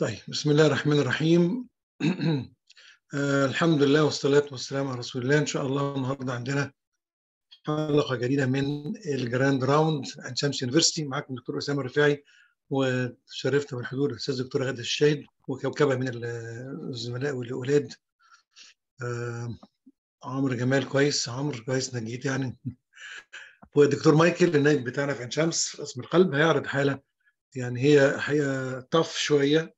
طيب بسم الله الرحمن الرحيم آه الحمد لله والصلاة والسلام على رسول الله إن شاء الله النهاردة عندنا حلقة جديدة من الجراند راوند عن شمس يونيفرستي معاكم دكتور أسامة الرفاعي وشرفت بالحضور الأستاذ دكتور غادة الشاهد وكوكبة من الزملاء والأولاد آه عمرو جمال كويس عمرو كويس نجيت يعني والدكتور مايكل النائب بتاعنا في عين شمس في قسم القلب هيعرض حالة يعني هي حقيقة طف شوية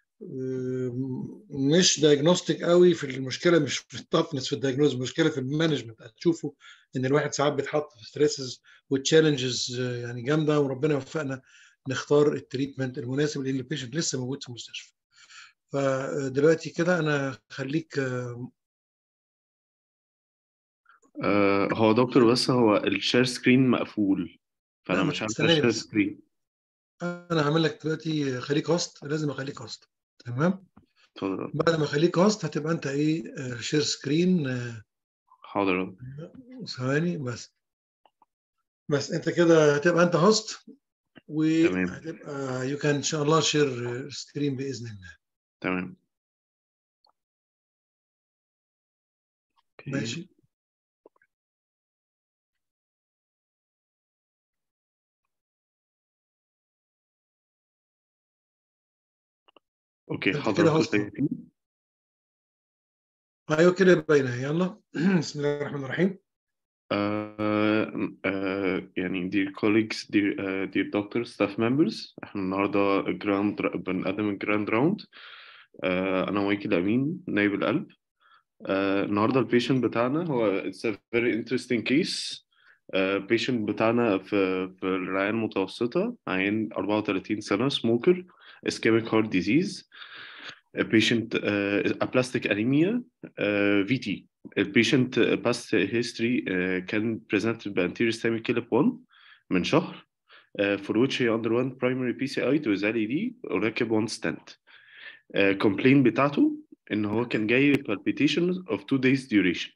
مش دايجنوستيك قوي في المشكله مش في التفنس في الدايجنوز المشكله في المانجمنت هتشوفوا ان الواحد ساعات بيتحط في ستريسز وتشالنجز يعني جامده وربنا يوفقنا نختار التريتمنت المناسب لان البيشنت لسه موجود في المستشفى فدلوقتي كده انا خليك آه هو دكتور بس هو الشير سكرين مقفول فانا لا، مش عارف استناني الشير بس. سكرين انا هعمل لك دلوقتي خليك هوست لازم اخليك هوست تمام اتفضل بعد ما اخليك هوست هتبقى انت ايه شير سكرين حاضر ثواني بس بس انت كده هتبقى انت هوست تمام. وهتبقى يو كان ان شاء الله شير سكرين باذن الله تمام اوكي ماشي اوكي انت حاضر كده كنت هوست شايفين؟ ايوه كده باينه يلا بسم الله الرحمن الرحيم آه آه يعني dear colleagues dear, uh, dear doctors staff members احنا النهارده جراند بنقدم الجراند راوند آه انا مايكل امين نائب القلب آه النهارده البيشنت بتاعنا هو it's a very interesting case آه patient بتاعنا في في الرعاية المتوسطة عين 34 سنة سموكر ischemic heart disease a patient uh, aplastic anemia uh, VT البيشنت past history uh, كان presented ب anterior systemic كلب 1 من شهر uh, for which he underwent primary PCI to his LED وركب 1 stent uh, complaint بتاعته ان هو كان جاي palpitations of two days duration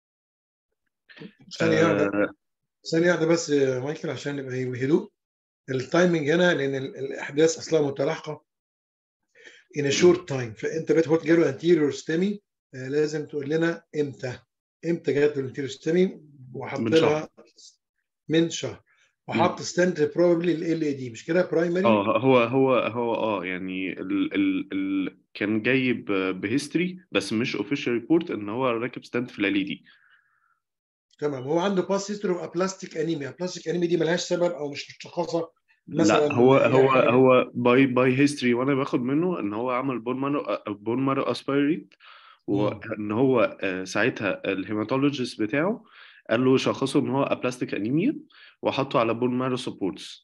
ثانيه واحده آه، ثانيه واحده بس يا مايكل عشان نبقى بهدوء التايمنج هنا لان ال- الاحداث اصلا متلاحقه in a short time فانت بتقول جاله anterior STEMI آه، لازم تقول لنا امتى امتى جات له anterior STEMI وحط من شهر. لها من شهر وحط ستنت بروبلي ال اي دي مش كده برايمري اه هو هو هو اه يعني ال ال ال كان جاي بهيستوري بس مش اوفيشال ريبورت ان هو راكب ستاند في الالي دي تمام هو عنده باس هيستوري اوف ابلاستيك انيميا ابلاستيك انيميا دي ملهاش سبب او مش مشخصه مثلا لا هو هي هو حاجة- هو باي باي هيستوري وانا باخد منه ان هو عمل بون مارو بون مارو اسبيريت وان هو آه، ساعتها الهيماتولوجيست بتاعه قال له شخصه ان هو ابلاستيك انيميا وحطه على بون مارو سبورتس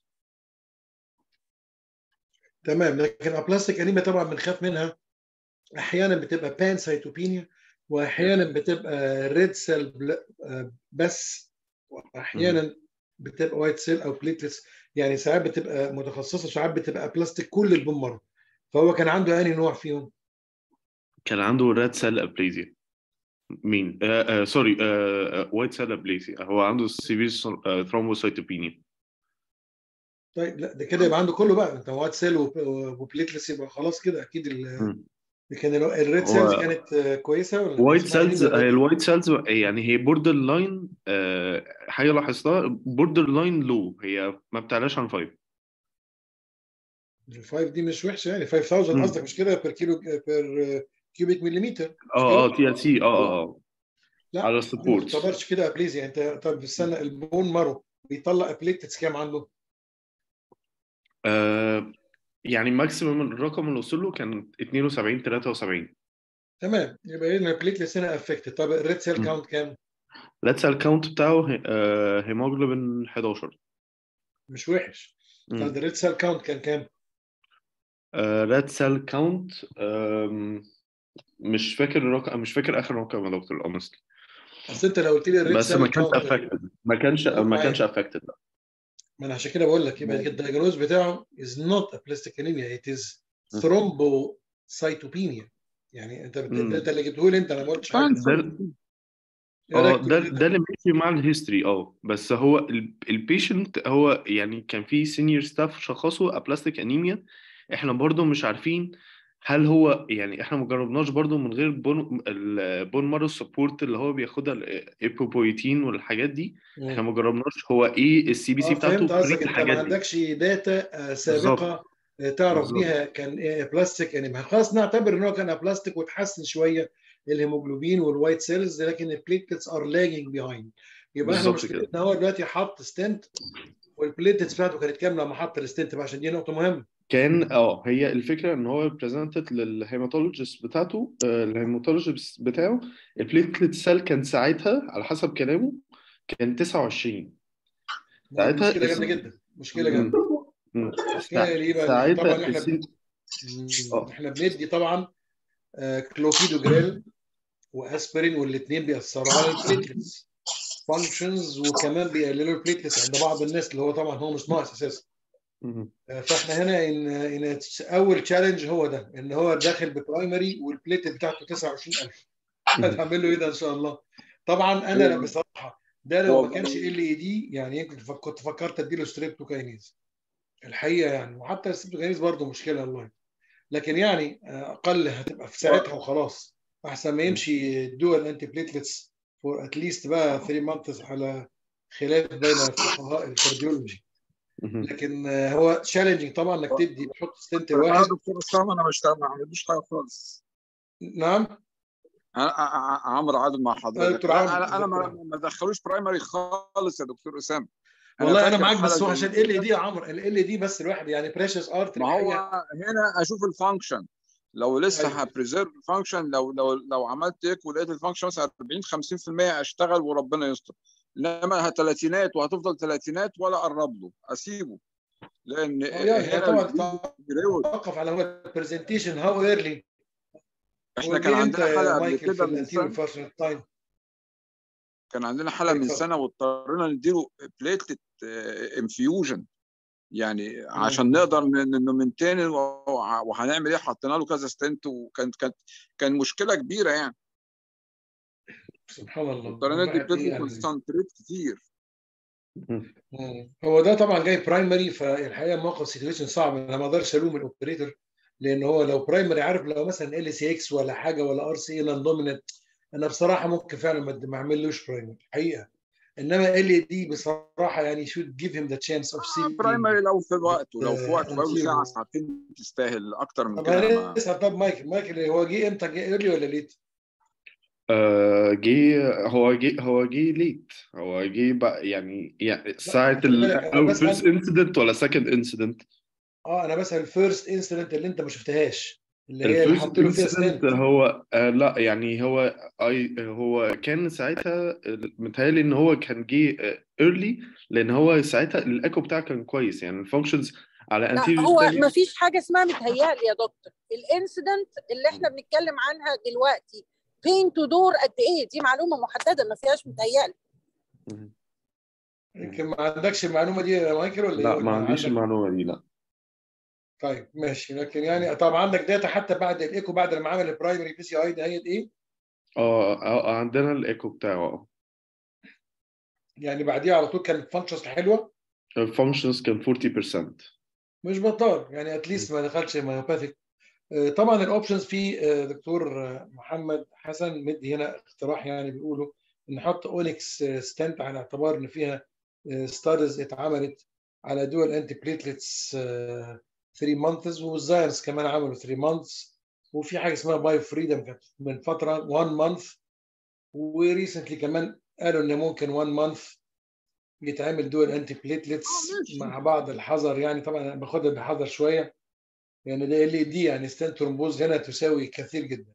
تمام لكن ابلاستيك انيميا طبعا بنخاف منها احيانا بتبقى بان سايتوبينيا واحيانا بتبقى ريد سيل بس واحيانا بتبقى وايت سيل او بليتلتس يعني ساعات بتبقى متخصصه ساعات بتبقى ابلاستيك كل البون مارو فهو كان عنده انهي نوع فيهم كان عنده ريد سيل ابليزيا مين؟ آه آه سوري آه وايت سيل ابليزيا هو عنده سيفير ثرومبوسايتوبينيا طيب لا ده كده يبقى عنده كله بقى انت وايت سيل وبليتلتس يبقى خلاص كده اكيد ال- مم. كان ال- الريد هو- سيلز كانت آه، كويسه ولا وايت اسمها سيلز أنيميا هي ريد؟ الوايت سيلز يعني هي بوردر لاين حاجه لاحظتها بوردر لاين لو هي ما بتعلاش عن 5 الفايف دي مش وحشه يعني 5000 مم. قصدك مش كده بير كيلو بير كيوبيك مليمتر اه اه تي ال سي اه اه اه لا على دي ما السبورتس تعتبرش كده ابليزيا انت طب استنى البون مارو بيطلع ابليتس كام عنده؟ آه يعني ماكسيمم الرقم اللي وصل له كان 72 73 تمام يبقى هنا البليتلس هنا افكتد طب الريد سيل مم. كاونت كام؟ ليتس الكاونت بتاعه آه هيموجلوبين 11 مش وحش طب الريد سيل كاونت كان كام؟ ريد سيل كاونت مش فاكر الرقم مش فاكر اخر رقم يا دكتور اونستلي اصل انت لو قلت لي الريد بس سيل ما كانش كاونت افكتد ما كانش ما كانش افكتد لا ما انا عشان كده بقول لك يبقى الدايجنوز بتاعه is not a plastic anemia it is thrombocytopenia يعني انت بت... مم. انت اللي جبته لي انت انا ما قلتش حاجه ده إيه اه رأيك ده تقول ده اللي ماشي مع الهيستوري اه بس هو البيشنت هو يعني كان في سينيور ستاف شخصه ابلاستيك انيميا احنا برضو مش عارفين هل هو يعني احنا ما جربناش برضو من غير بون البون مارو سبورت اللي هو بياخدها الايبوبويتين والحاجات دي احنا ما جربناش هو ايه السي بي سي اه بتاعته فهمت قصدك انت ما الحاجات دي عندكش داتا آه، بالظبط سابقه آه، تعرف بالظبط بيها كان إيه بلاستيك يعني ما خلاص نعتبر ان هو كان بلاستيك وتحسن شويه الهيموجلوبين والوايت سيلز لكن البليتلتس ار لاجينج بيهايند يبقى احنا بالظبط كده مشكلتنا هو دلوقتي حط ستنت والبليتلتس بتاعته كانت كامله لما حط الستنت بقى عشان دي نقطه مهمه كان اه هي الفكره ان هو بريزنتد للهيماتولوجيست بتاعته آه، الهيماتولوجيست بتاعه البليتلت سيل كان ساعتها على حسب كلامه كان 29 دي ساعتها مشكله جامده السي... جدا مشكله مم. جامده مم. مشكله سا- ليه بقى لان طبعا ساعتها احنا السي... مم، اه احنا بندي طبعا آه، كلوفيدوجريل واسبرين والاثنين بيأثروا على البليتلتس فانكشنز وكمان بيقللوا البليتلتس عند بعض الناس اللي هو طبعا هو مش ناقص اساسا مم. آه، فاحنا هنا ان ان اول تشالنج هو ده ان هو داخل ببرايمري والبليت بتاعته 29000 مم. هتعمل له ايه ده ان شاء الله طبعا انا لا بصراحه ده لو ما كانش ال اي دي يعني يمكن فك- كنت فكرت اديله ستريبتوكاينيز الحقيقه يعني وحتى الستريبتوكاينيز برضه مشكله والله لكن يعني آه، اقل هتبقى في ساعتها وخلاص احسن ما يمشي الدول انتي بليتلتس فور اتليست بقى 3 مانثس على خلاف بين فقهاء الكارديولوجي مم. لكن آه، هو تشالنجينج طبعا انك تدي تحط ستنت يا واحد دكتور اسامه انا مش ما عملتوش حاجه خالص نعم انا ع- ع- عمرو عادل مع آه، حضرتك دكتور لا عمرو انا انا دكتور ما عمرو ما دخلوش برايمري خالص يا دكتور اسامه انا والله انا فاكر معاك حاله بس هو زي عشان ال كده دي يا عمرو ال دي بس الواحد يعني بريشس ارتري ما هو الحقيقه هنا اشوف الفانكشن لو لسه ايوه هبريزيرف الفانكشن لو لو لو عملت ايك ولقيت الفانكشن مثلا 40 50% اشتغل وربنا يستر انما ثلاثينات وهتفضل ثلاثينات ولا اقرب له اسيبه لان اه يعني هي هنا طبعا البيج جريوت تتوقف على هو البرزنتيشن هاو ايرلي احنا كان وجه امتى عندنا حاله يا قبل مايكل في كده من الانتيريور سنه فاشن تايم كان عندنا حاله ايوه من اتفضل سنه واضطرينا نديله بليتلت انفيوجن يعني مم. عشان نقدر نمنتين وهنعمل ايه حطينا له كذا ستنت وكانت كانت كان مشكله كبيره يعني سبحان الله واضطرينا ندي الواحد ايه بليتلت يعني كونسنتريت كتير مم. مم. هو ده طبعا جاي برايمري فالحقيقه موقف سيتويشن صعب انا ما اقدرش الوم الاوبريتور لان هو لو برايمري عارف لو مثلا ال سي اكس ولا حاجه ولا ار سي نون دوميننت انا بصراحه ممكن فعلا ما ما اعملوش برايمري حقيقه انما ال دي بصراحه يعني should give him the chance of آه seeing برايمري لو في وقته لو في وقته بقى له ساعه anterior ساعتين تستاهل اكتر من طب كده ما هنسال طب مايكل مايكل هو جه امتى جه ايرلي ولا ليت؟ آه، جه هو جه هو جه ليت هو جه بقى يعني يعني لا ساعة خلي بالك انا ال first بسال incident ولا second incident اه انا بسال الفيرست انسيدنت اللي انت ما شفتهاش اللي هي اللي الفيرست حط له فيها انسيدنت ستنت هو آه لا يعني هو اي هو كان ساعتها متهيألي ان هو كان جه ايرلي لان هو ساعتها الايكو بتاعه كان كويس يعني الفانكشنز على لا anterior هو تاني ما فيش حاجه اسمها متهيألي يا دكتور الانسيدنت اللي احنا بنتكلم عنها دلوقتي بين تو دور قد ايه دي معلومه محدده ما فيهاش متهيألي مم. يمكن ما عندكش المعلومه دي يا مايكل ولا ايه لا ولا ما عنديش عندك المعلومة دي لا طيب ماشي لكن يعني طب عندك داتا حتى بعد الايكو بعد لما عمل البرايمري بي سي اي ده هي ايه؟ اه آه، عندنا الايكو بتاعه اه يعني بعديها على طول كانت فانكشنز حلوه الفانكشنز كان 40% مش بطال يعني اتليست ما دخلش مايوباثيك طبعا الاوبشنز في آه، دكتور آه، محمد حسن مدي هنا اقتراح يعني بيقولوا نحط اونكس ستنت على اعتبار ان فيها ستاديز اتعملت على دول انتي بليتلتس 3 مانثز والزايرس كمان عملوا 3 مانثs وفي حاجه اسمها بايو فريدم كانت من فتره 1 مانث وريسنتلي كمان قالوا ان ممكن 1 مانث يتعمل دول انتي بليتلتس اه ماشي مع بعض الحذر يعني طبعا انا باخدها بحذر شويه يعني ده ال دي يعني ستنت ترومبوز هنا تساوي كثير جدا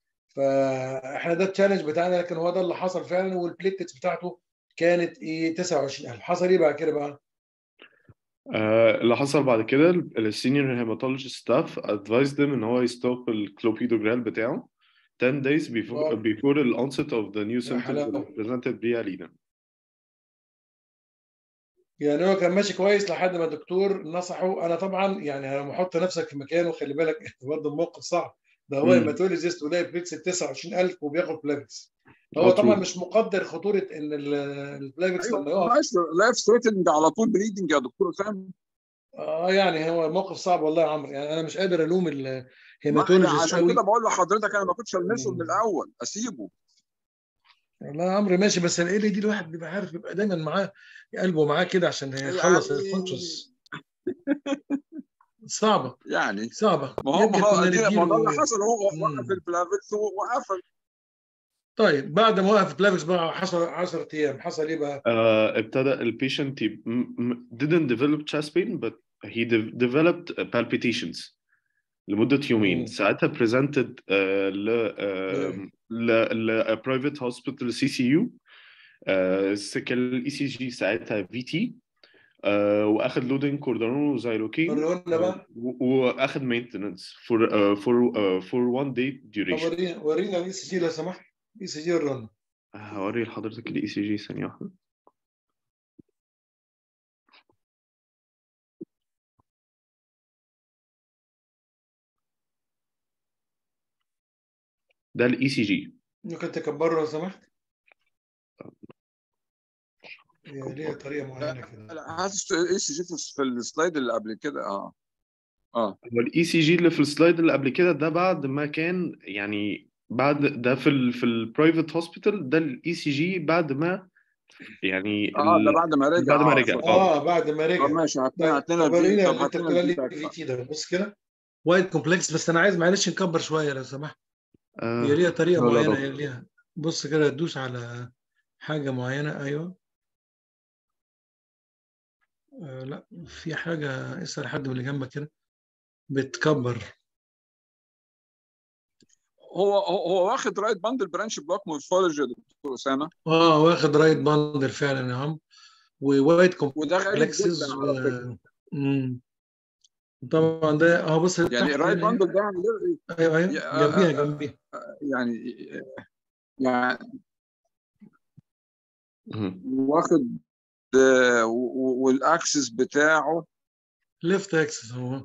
فاحنا ده التشالنج بتاعنا لكن هو ده اللي حصل فعلا والبليتلتس بتاعته كانت ايه 29000 حصل ايه بعد كده بقى؟ آه، اللي حصل بعد كده السينيور هيماتولوجيست ستاف advised them ان هو يستوب الكلوبيدوجرال بتاعه 10 days before اه before the onset of the new يا symptoms that حلاوه were presented via Lina. يعني هو كان ماشي كويس لحد ما الدكتور نصحه انا طبعا يعني لما احط نفسك في مكانه خلي بالك برضه الموقف صعب ده هو امم هيماتولوجيست ولاقي بليتس ب 29000 وبياخد بلافكس هو اه طبعا true مش مقدر خطوره ان ال- البلافكس ايوه لما يقف ماشي لايف ثريتنج على طول بليدنج يا دكتور اسامه اه يعني هو موقف صعب والله يا عمرو يعني انا مش قادر الوم ما يعني الهيماتولوجيست عشان قوي كده بقول لحضرتك انا ما كنتش المسه من مم. الاول اسيبه والله يا عمرو ماشي بس ال دي الواحد بيبقى عارف بيبقى دايما معاه قلبه معاه كده عشان يخلص يعني الفانكشنز صعبه يعني صعبه ما هو ما يمكن هو كنا أكيد- ما هو ده اللي نديله حصل هو مم. وقف البلافكس وقفل طيب بعد ما وقف بلافكس بقى حصل 10 ايام حصل ايه بقى؟ آه، ابتدى البيشنت didn't develop chest pain but he de- developed palpitations لمدة يومين مم. ساعتها presented آه، ل آه، ل ل private hospital سي سي يو كان الاي سي جي ساعتها في تي واخد لودين كوردانون وزايروكين وريهولنا بقى و- واخد maintenance for uh, for uh, for one day طب duration ورينا ورينا الاي سي جي لو سمحت الاي سي جي ورانا هوري لحضرتك الاي سي جي ثانية واحدة ده الاي سي جي ممكن تكبره لو سمحت هي ليها طريقه معينه كده لا هات اي سي جي في- في السلايد اللي قبل كده اه اه هو الاي سي جي اللي في السلايد اللي قبل كده ده بعد ما كان يعني بعد ده في ال في البرايفت هوسبيتال ده الاي سي جي بعد ما يعني اه ال- ده بعد ما رجع بعد ما آه، رجع ف- اه اه بعد ما طب رجع ماشي هات طيب هات لنا طب الفي ورينا طب اللي هات انت لنا بتقول الفي لي باك في بقى. تي ده بص كده وايد كومبلكس بس انا عايز معلش نكبر شويه لو سمحت آه، هي ليها طريقه لا لا معينه دكتور. هي ليها بص كده تدوس على حاجه معينه ايوه آه لا في حاجه اسال حد من اللي جنبك كده بتكبر هو هو هو واخد رايت باندل برانش بلوك مورفولوجي يا دكتور اسامه اه واخد رايت باندل فعلا يا عم ووايد وده غريب كومبلكسز جدا و... على فكره مم. طبعا ده اهو بص يعني تحت الرايت هنا باندل هنا. ده ايوه ايوه يا- جنبيها جنبيها يعني يعني مهم. واخد آه، و- و- والاكسس بتاعه ليفت اكسس هو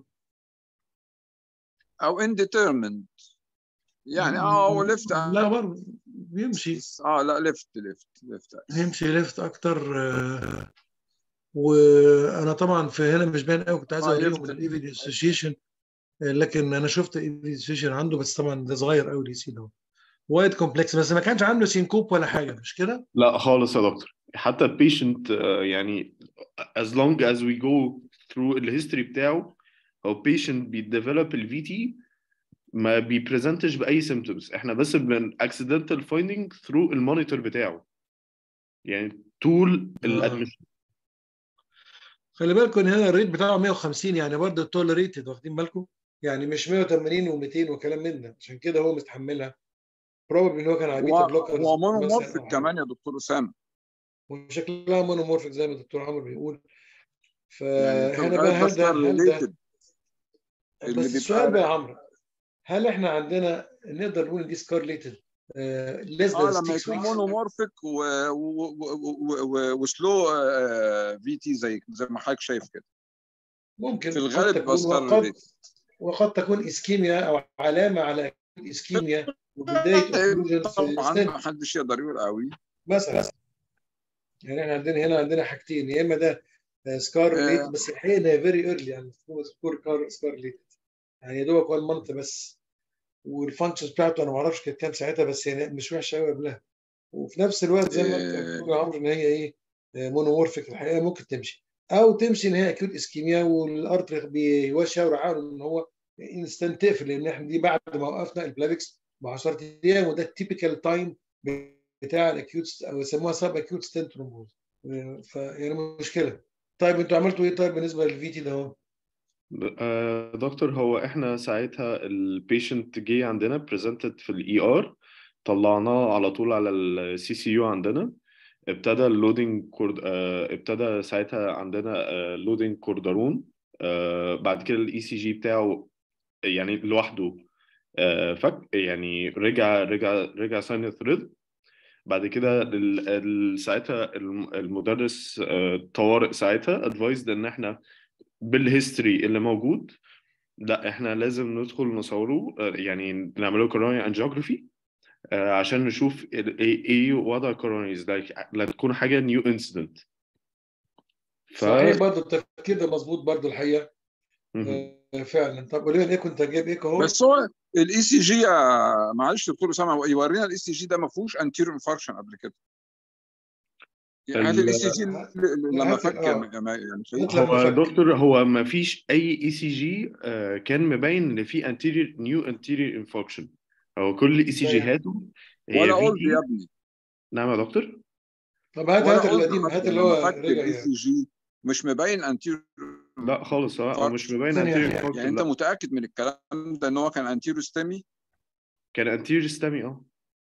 او انديترمند يعني اه هو ليفت لا برضه بيمشي اه لا ليفت ليفت ليفت يمشي ليفت اكتر آه، وانا طبعا في هنا مش باين قوي كنت عايز آه، اوريهم ليفت. الاي في اسوشيشن لكن انا شفت الاي في اسوشيشن عنده بس طبعا ده صغير قوي السي ده وايد كومبلكس بس ما كانش عنده سينكوب ولا حاجه مش كده؟ لا خالص يا دكتور حتى البيشنت يعني as long as we go through الهيستوري بتاعه هو patient بيديفلوب الفي تي ما بيبريزنتش باي symptoms احنا بس بن accidental finding through المونيتور بتاعه يعني طول الادمشن خلي بالكم ان هنا الريت بتاعه 150 يعني برضه توليريتد واخدين بالكم؟ يعني مش 180 و200 وكلام من ده عشان كده هو مستحملها بروبلي ان هو كان على بيتا بلوكرز هو مثلا مونومورفيك أو حاجة. كمان يا دكتور اسامه وشكلها مونومورفيك زي ما الدكتور عمرو بيقول يعني في فهنا بقى الغالب ده هل ده ستار هل ده ريليتد اللي بس بيبقى- السؤال بقى يا عمرو هل احنا عندنا نقدر نقول ان دي سكارليتد ليس اه ذان لما 6 يكون ويكس مونومورفيك وسلو في تي زي زي ما حضرتك شايف كده ممكن في قد الغالب تكون بيبقى ستار وقد ريليتد وقد تكون اسكيميا او علامه على اسكيميا وبدايه occlusion في طبعا السن ما حدش يقدر يقول قوي مثلا يعني احنا عندنا هنا عندنا حاجتين يا اما ده سكار ريليتد آه. بس الحقيقه انها فيري ايرلي يعني سكور سكار ريليتد يعني يا دوبك وان مانث بس والفانكشنز بتاعته انا ما اعرفش كانت كام ساعتها بس يعني مش وحشه قوي قبلها وفي نفس الوقت زي ما انت آه. بتقول يا عمرو ان هي ايه مونومورفيك الحقيقه ممكن تمشي او تمشي ان هي اكيوت اسكيميا والارتر بيشاور عنه ان هو انستنت تقفل لان احنا دي بعد ما وقفنا البلافكس ب 10 ايام وده التيبيكال تايم بتاع الاكيوت او يسموها سب اكيوت ستنت ترومبوز فيعني مشكله طيب انتوا عملتوا ايه طيب بالنسبه للفي تي ده اهو؟ آه، دكتور هو احنا ساعتها البيشنت جه عندنا بريزنتد في الاي ار طلعناه على طول على السي سي يو عندنا ابتدى اللودنج كورد آه، ابتدى ساعتها عندنا لودنج كوردارون آه، بعد كده الاي سي جي بتاعه يعني لوحده آه، فك يعني رجع رجع رجع ساينث ريد بعد كده ال- ال- ساعتها الم- المدرس آه، طوارئ ساعتها ادفايزد ان احنا بالهيستوري اللي موجود لا احنا لازم ندخل نصوره آه، يعني نعمله كوروني انجيوجرافي عشان نشوف ال- ايه ايه وضع كورونيز لا لا تكون حاجه نيو انسيدنت ف صحيح برضه التفكير ده مظبوط برضه الحقيقه مهم. آه، فعلا طب قولي لي ايه كنت جايب ايه اهو بس هو الاي سي جي معلش دكتور اسامه يورينا الاي سي جي ده ما فيهوش انتيريور انفاركشن قبل كده يعني هات ال- الاي سي جي لما هات- فك آه. ما- يعني هات خلينا- لما هو فك. دكتور هو ما فيش اي اي سي جي كان مبين ان في انتيريور نيو انتيريور انفاركشن هو كل اي سي جيهاته هي ولا في اولد تي يا ابني نعم يا دكتور طب هات ولا هات old القديم هات حتى اللي لما هو فك رجع الاي يعني سي جي مش مبين انتيريور لا خالص هو هو مش مبين ثانية انتيريور واحدة. انفاركشن يعني انت لا متاكد من الكلام ده ان هو كان انتيريور ستيمي كان انتيريور ستامي اه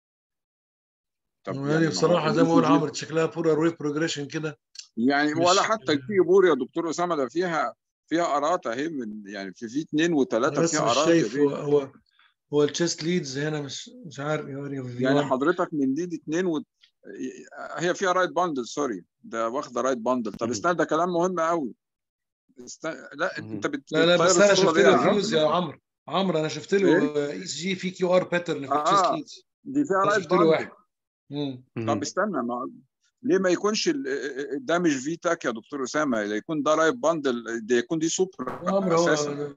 طب يعني ما هو بصراحه زي ال ما بقول ECG عمرو شكلها بورا روي بروجريشن كده يعني مش- ولا حتى في بور يا دكتور اسامه ده فيها فيها ارات اهي من يعني في في اثنين انا وثلاثه بس فيها مش ارات يا شايف هو بيه هو هو التشيست ليدز هنا مش مش عارف يوري في يعني 1 حضرتك من ليد اثنين و... هي فيها رايت باندل سوري ده واخده رايت باندل طب مم. استنى ده كلام مهم قوي است... لا مم. انت بت... لا لا بتطير بس انا الصوره شفت دي له يا عم فيوز يا عمرو عمرو انا شفت له اي سي جي في كيو ار باترن في التشيست اه ليدز دي فيها انا رايت شفت له باندل واحد مم. طب مهم. استنى ما... ليه ما يكونش ال... ده مش في تاك يا دكتور اسامه ده يكون ده رايت باندل ده يكون دي سوبر عمرو اساسا هو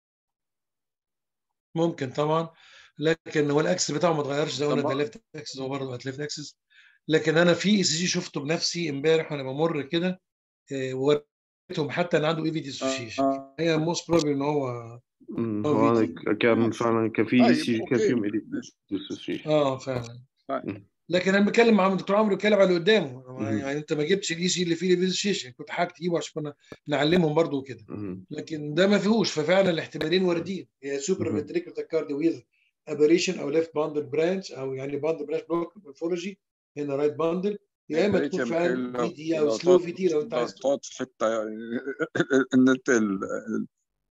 ممكن طبعا لكن هو الاكسس بتاعه ما اتغيرش زي ما قلنا طب ده ليفت اكسس هو برضه ليفت اكسس لكن انا في اي سي جي شفته بنفسي امبارح وانا بمر كده آه، ووريتهم حتى ان عنده اي في ديسوشيشن آه. هي موست بروبلي ان هو مم. هو هو في دي كان ماشي. فعلا كان في اي طيب سي كان اوكي فيهم ماشي. ديسوسيشن اه فعلا طيب. لكن انا بتكلم مع الدكتور عمرو بيتكلم على اللي قدامه مهم. يعني انت ما جبتش الاي سي اللي فيه ديسوشيشن كنت حاجه تجيبه عشان كنا نعلمهم برضه وكده لكن ده ما فيهوش ففعلا الاحتمالين واردين هي سوبر مهم. فنتريكل تاكاردي ويز ابريشن او ليفت باندل برانش او يعني باندل برانش بلوك مورفولوجي هنا رايت باندل يا اما يا ريت تكون يا فعلا ميكائيل في دي لو او لو سلو تقعد في دي لو انت لو عايز تقعد في حته يعني النت ال- ال-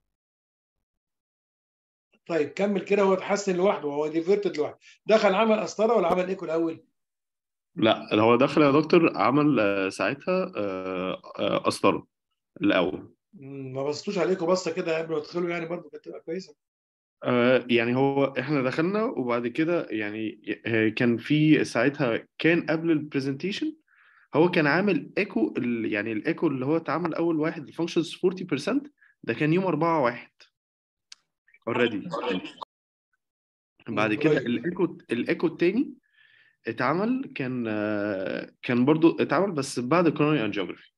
طيب كمل كده هو اتحسن لوحده هو ديفيرتد لوحده دخل عمل قسطره ولا عمل ايكو الاول؟ لا هو دخل يا دكتور عمل آه، ساعتها آه، آه، قسطرة الأول مم، ما بصيتوش عليكم بصه كده قبل ما تدخلوا يعني برضه كانت تبقى كويسه آه، يعني هو احنا دخلنا وبعد كده يعني آه، كان في ساعتها كان قبل البرزنتيشن هو كان عامل ايكو ال- يعني الايكو اللي هو اتعمل اول واحد الفانكشنز 40% ده كان يوم 4 1 اوريدي بعد مم، كده قريب الايكو الايكو التاني اتعمل كان آه، كان برضو اتعمل بس بعد كوروني انجيوجرافي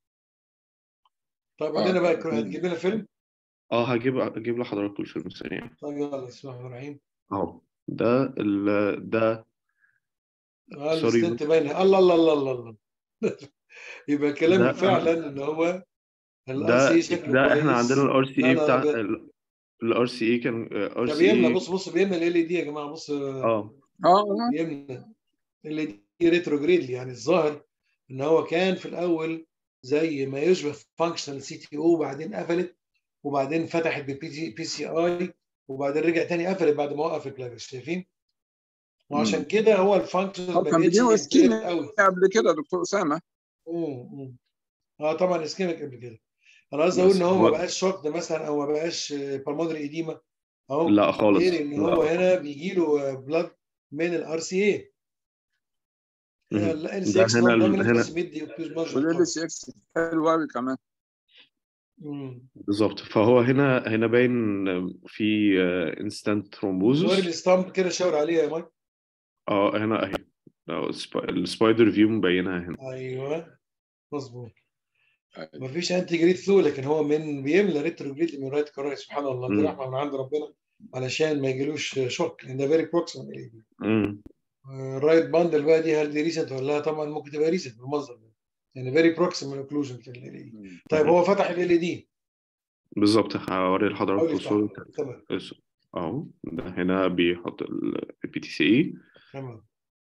طيب قول لنا اه بقى هتجيب لنا فيلم؟ اه هجيب هجيب لحضراتكم الفيلم ثانية طيب يلا بسم الله الرحمن الرحيم اهو ده ال ده اه سوري الستنت باينه الله الله الله الله الله يبقى ده كلامك فعلا ان هو الار ده سي شكله ده احنا عندنا كويس الار سي لا اي لا بتاع ابيض الار سي اي كان ار ده سي بيمنى اي بص بص بيمنى ال ال دي يا جماعه بص اه اه بيمنى ال دي ريتروجريد يعني الظاهر ان هو كان في الاول زي ما يشبه فانكشنال سي تي او وبعدين قفلت وبعدين فتحت ببي بي سي اي وبعدين رجع تاني قفلت بعد ما وقف الكلافش شايفين؟ وعشان مم. كده هو الفانكشن هو ما كان بقتش بيجيبوا امبيرد اسكيميا قوي قبل كده يا دكتور اسامه مم، مم. اه طبعا اسكيميك قبل كده انا قصدي اقول بس ان هو ما هو بقاش شوك مثلا او ما بقاش بالمودري اديما اهو لا خالص غير ان هو لا هنا بيجي له بلاد من الار سي اي مهم. ال سي ده اكس هنا نون ال- دوميننت هنا بس بيدي اوبيوز مارجن والال قوي سي اكس حلو قوي كمان مم. بالظبط فهو هنا هنا باين في انستانت وري ثرومبوزس الستامب كده شاور عليها يا مايك اه هنا اهي أهو السب- السبايدر فيو مبينها هنا ايوه مظبوط أيوة. مفيش انتي جريد فلو لكن هو من بيملى ريتروجريد من رايت كوراي سبحان الله دي مم. رحمه من عند ربنا علشان ما يجيلوش شوك لان ده فيري بروكسيمال مم. الرايت باندل بقى دي هل دي ريسنت ولا لا طبعا ممكن تبقى ريسنت بالمنظر ده يعني فيري بروكسيمال اوكلوجن في ال دي مم. طيب مهم. هو فتح ال دي بالظبط هوري حاول لحضراتكم يفتحه صورة تمام الس- اهو ده هنا بيحط البي تي سي اي تمام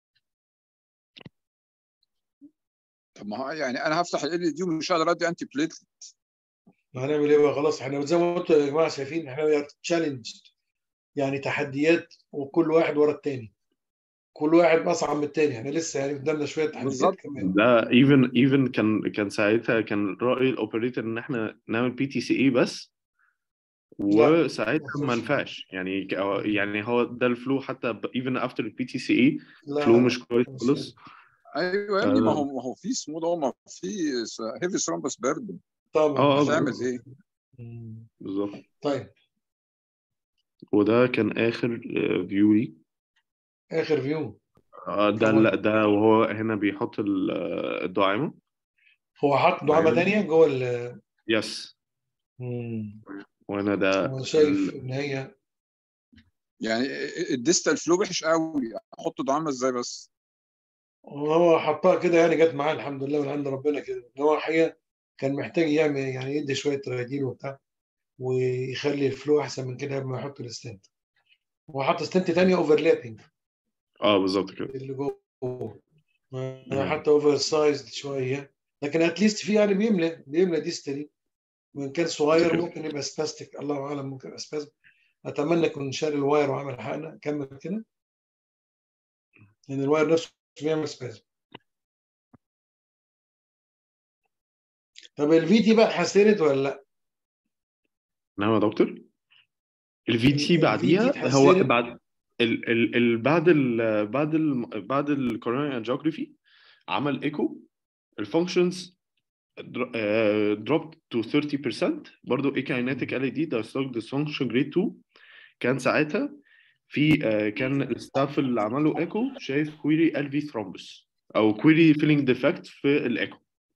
طب ما هو يعني انا هفتح ال دي ومش هقدر ادي انتي بليتلت هنعمل ايه بقى خلاص احنا زي ما انتم يا جماعه شايفين احنا تشالنج يعني تحديات وكل واحد ورا الثاني كل واحد اصعب من الثاني احنا لسه يعني قدامنا شويه تحديات بالظبط كمان ده ايفن ايفن كان كان ساعتها كان رأي الاوبريتور ان احنا نعمل بي تي سي اي بس لا وساعتها ما ما نفعش يعني ك- أو- يعني هو ده الفلو حتى ايفن افتر البي تي سي اي لا فلو لا مش كويس مش خالص ايوه يا ابني ما آه، هو ما هو في اسمه ده ما في هيفي ثرومبس بيردن طبعا اه هتعمل ايه؟ مم. بالظبط طيب وده كان اخر فيو لي اخر فيو آه، ده طبعا. لا ده وهو هنا بيحط ال- آه، الدعامة هو حط دعامه أيوة. ثانيه جوه ال يس مم. وهنا ده هو شايف ال- ان هي يعني الديستال فلو وحش قوي احط دعامه ازاي بس؟ هو حطها كده يعني جت معاه الحمد لله من عند ربنا كده إن هو الحقيقه كان محتاج يعمل يعني يدي شويه ريادين وبتاع ويخلي الفلو احسن من كده قبل ما يحط الستنت هو حط ستنت ثانيه اوفرلابنج اه بالظبط كده اللي جوه مم. حتى اوفر سايزد شويه لكن اتليست في يعني بيملى بيملى ديستري وان كان صغير كده. ممكن يبقى سباستيك الله اعلم ممكن يبقى سباستيك اتمنى يكون شال الواير وعمل حقنا كمل كده لان الواير نفسه بيعمل سبازم طب الفي تي بقى اتحسنت ولا لا؟ نعم يا دكتور الفي ال- تي ال بعديها VT اتحسنت؟ هو بعد ال ال ال بعد ال بعد ال بعد الكوروناري انجيوجرافي عمل ايكو الفانكشنز dropped to 30% برضه اي كايناتيك ال اي دي diastolic dysfunction grade 2 كان ساعتها في آه، كان الستاف اللي عمله ايكو شايف كويري ال في ثرومبس او كويري فيلينج ديفكت في الايكو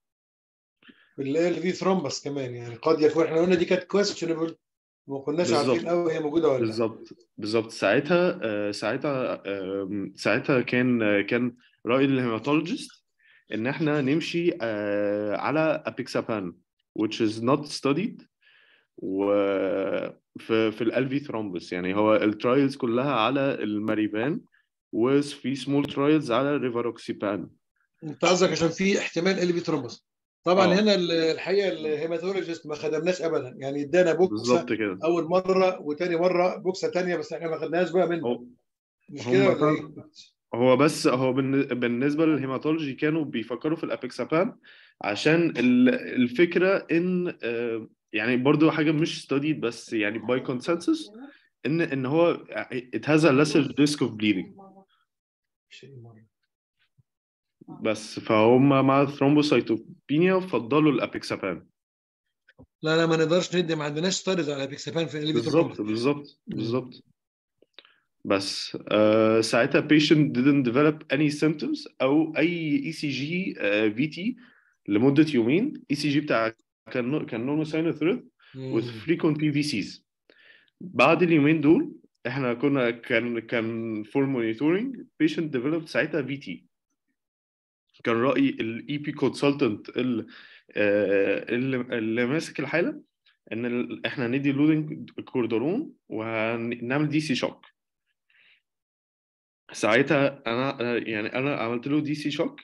ال في ثرومبس كمان يعني قد يكون احنا قلنا دي كانت كويستشنبل ما كناش بالظبط. عارفين قوي هي موجوده ولا لا بالظبط بالظبط ساعتها آه، ساعتها آم، ساعتها كان آه، كان رأي الهيماتولوجيست ان احنا نمشي آه، على ابيكسابان which is not studied و في في ال في ثرومبس يعني هو الترايلز كلها على الماريبان وفي سمول ترايلز على ريفاروكسيبان انت قصدك عشان في احتمال ال في ثرومبس طبعا آه. هنا ال- الحقيقه الهيماتولوجيست ما خدمناش ابدا يعني ادانا بوكسه بالظبط كده اول مره وتاني مره بوكسه تانيه بس احنا ما خدناش بقى منه هو مش هم كده ولا فعلا- ايه؟ هو بس هو بالن- بالنسبه للهيماتولوجي كانوا بيفكروا في الابيكسابان عشان ال- الفكره ان آه، يعني برضو حاجه مش studied بس يعني by consensus ان ان هو it has a lesser risk of bleeding شيء مرة. بس فهم مع الثرومبوسايتوبينيا فضلوا الابيكسابان لا لا ما نقدرش ندي ما عندناش ستارز على بيكسفان في ال في بالظبط بالظبط بالظبط بس آه ساعتها patient didn't develop any symptoms او اي اي سي جي في تي لمده يومين اي سي جي بتاع كان كان نورمال ساينوثريد with frequent PVCs بعد اليومين دول احنا كنا كان كان for monitoring patient developed ساعتها VT كان رأي الاي بي كونسلتنت اللي اللي ماسك الحالة ان ال- احنا ندي لودنج كوردرون وهنعمل دي سي شوك ساعتها انا يعني انا عملت له دي سي شوك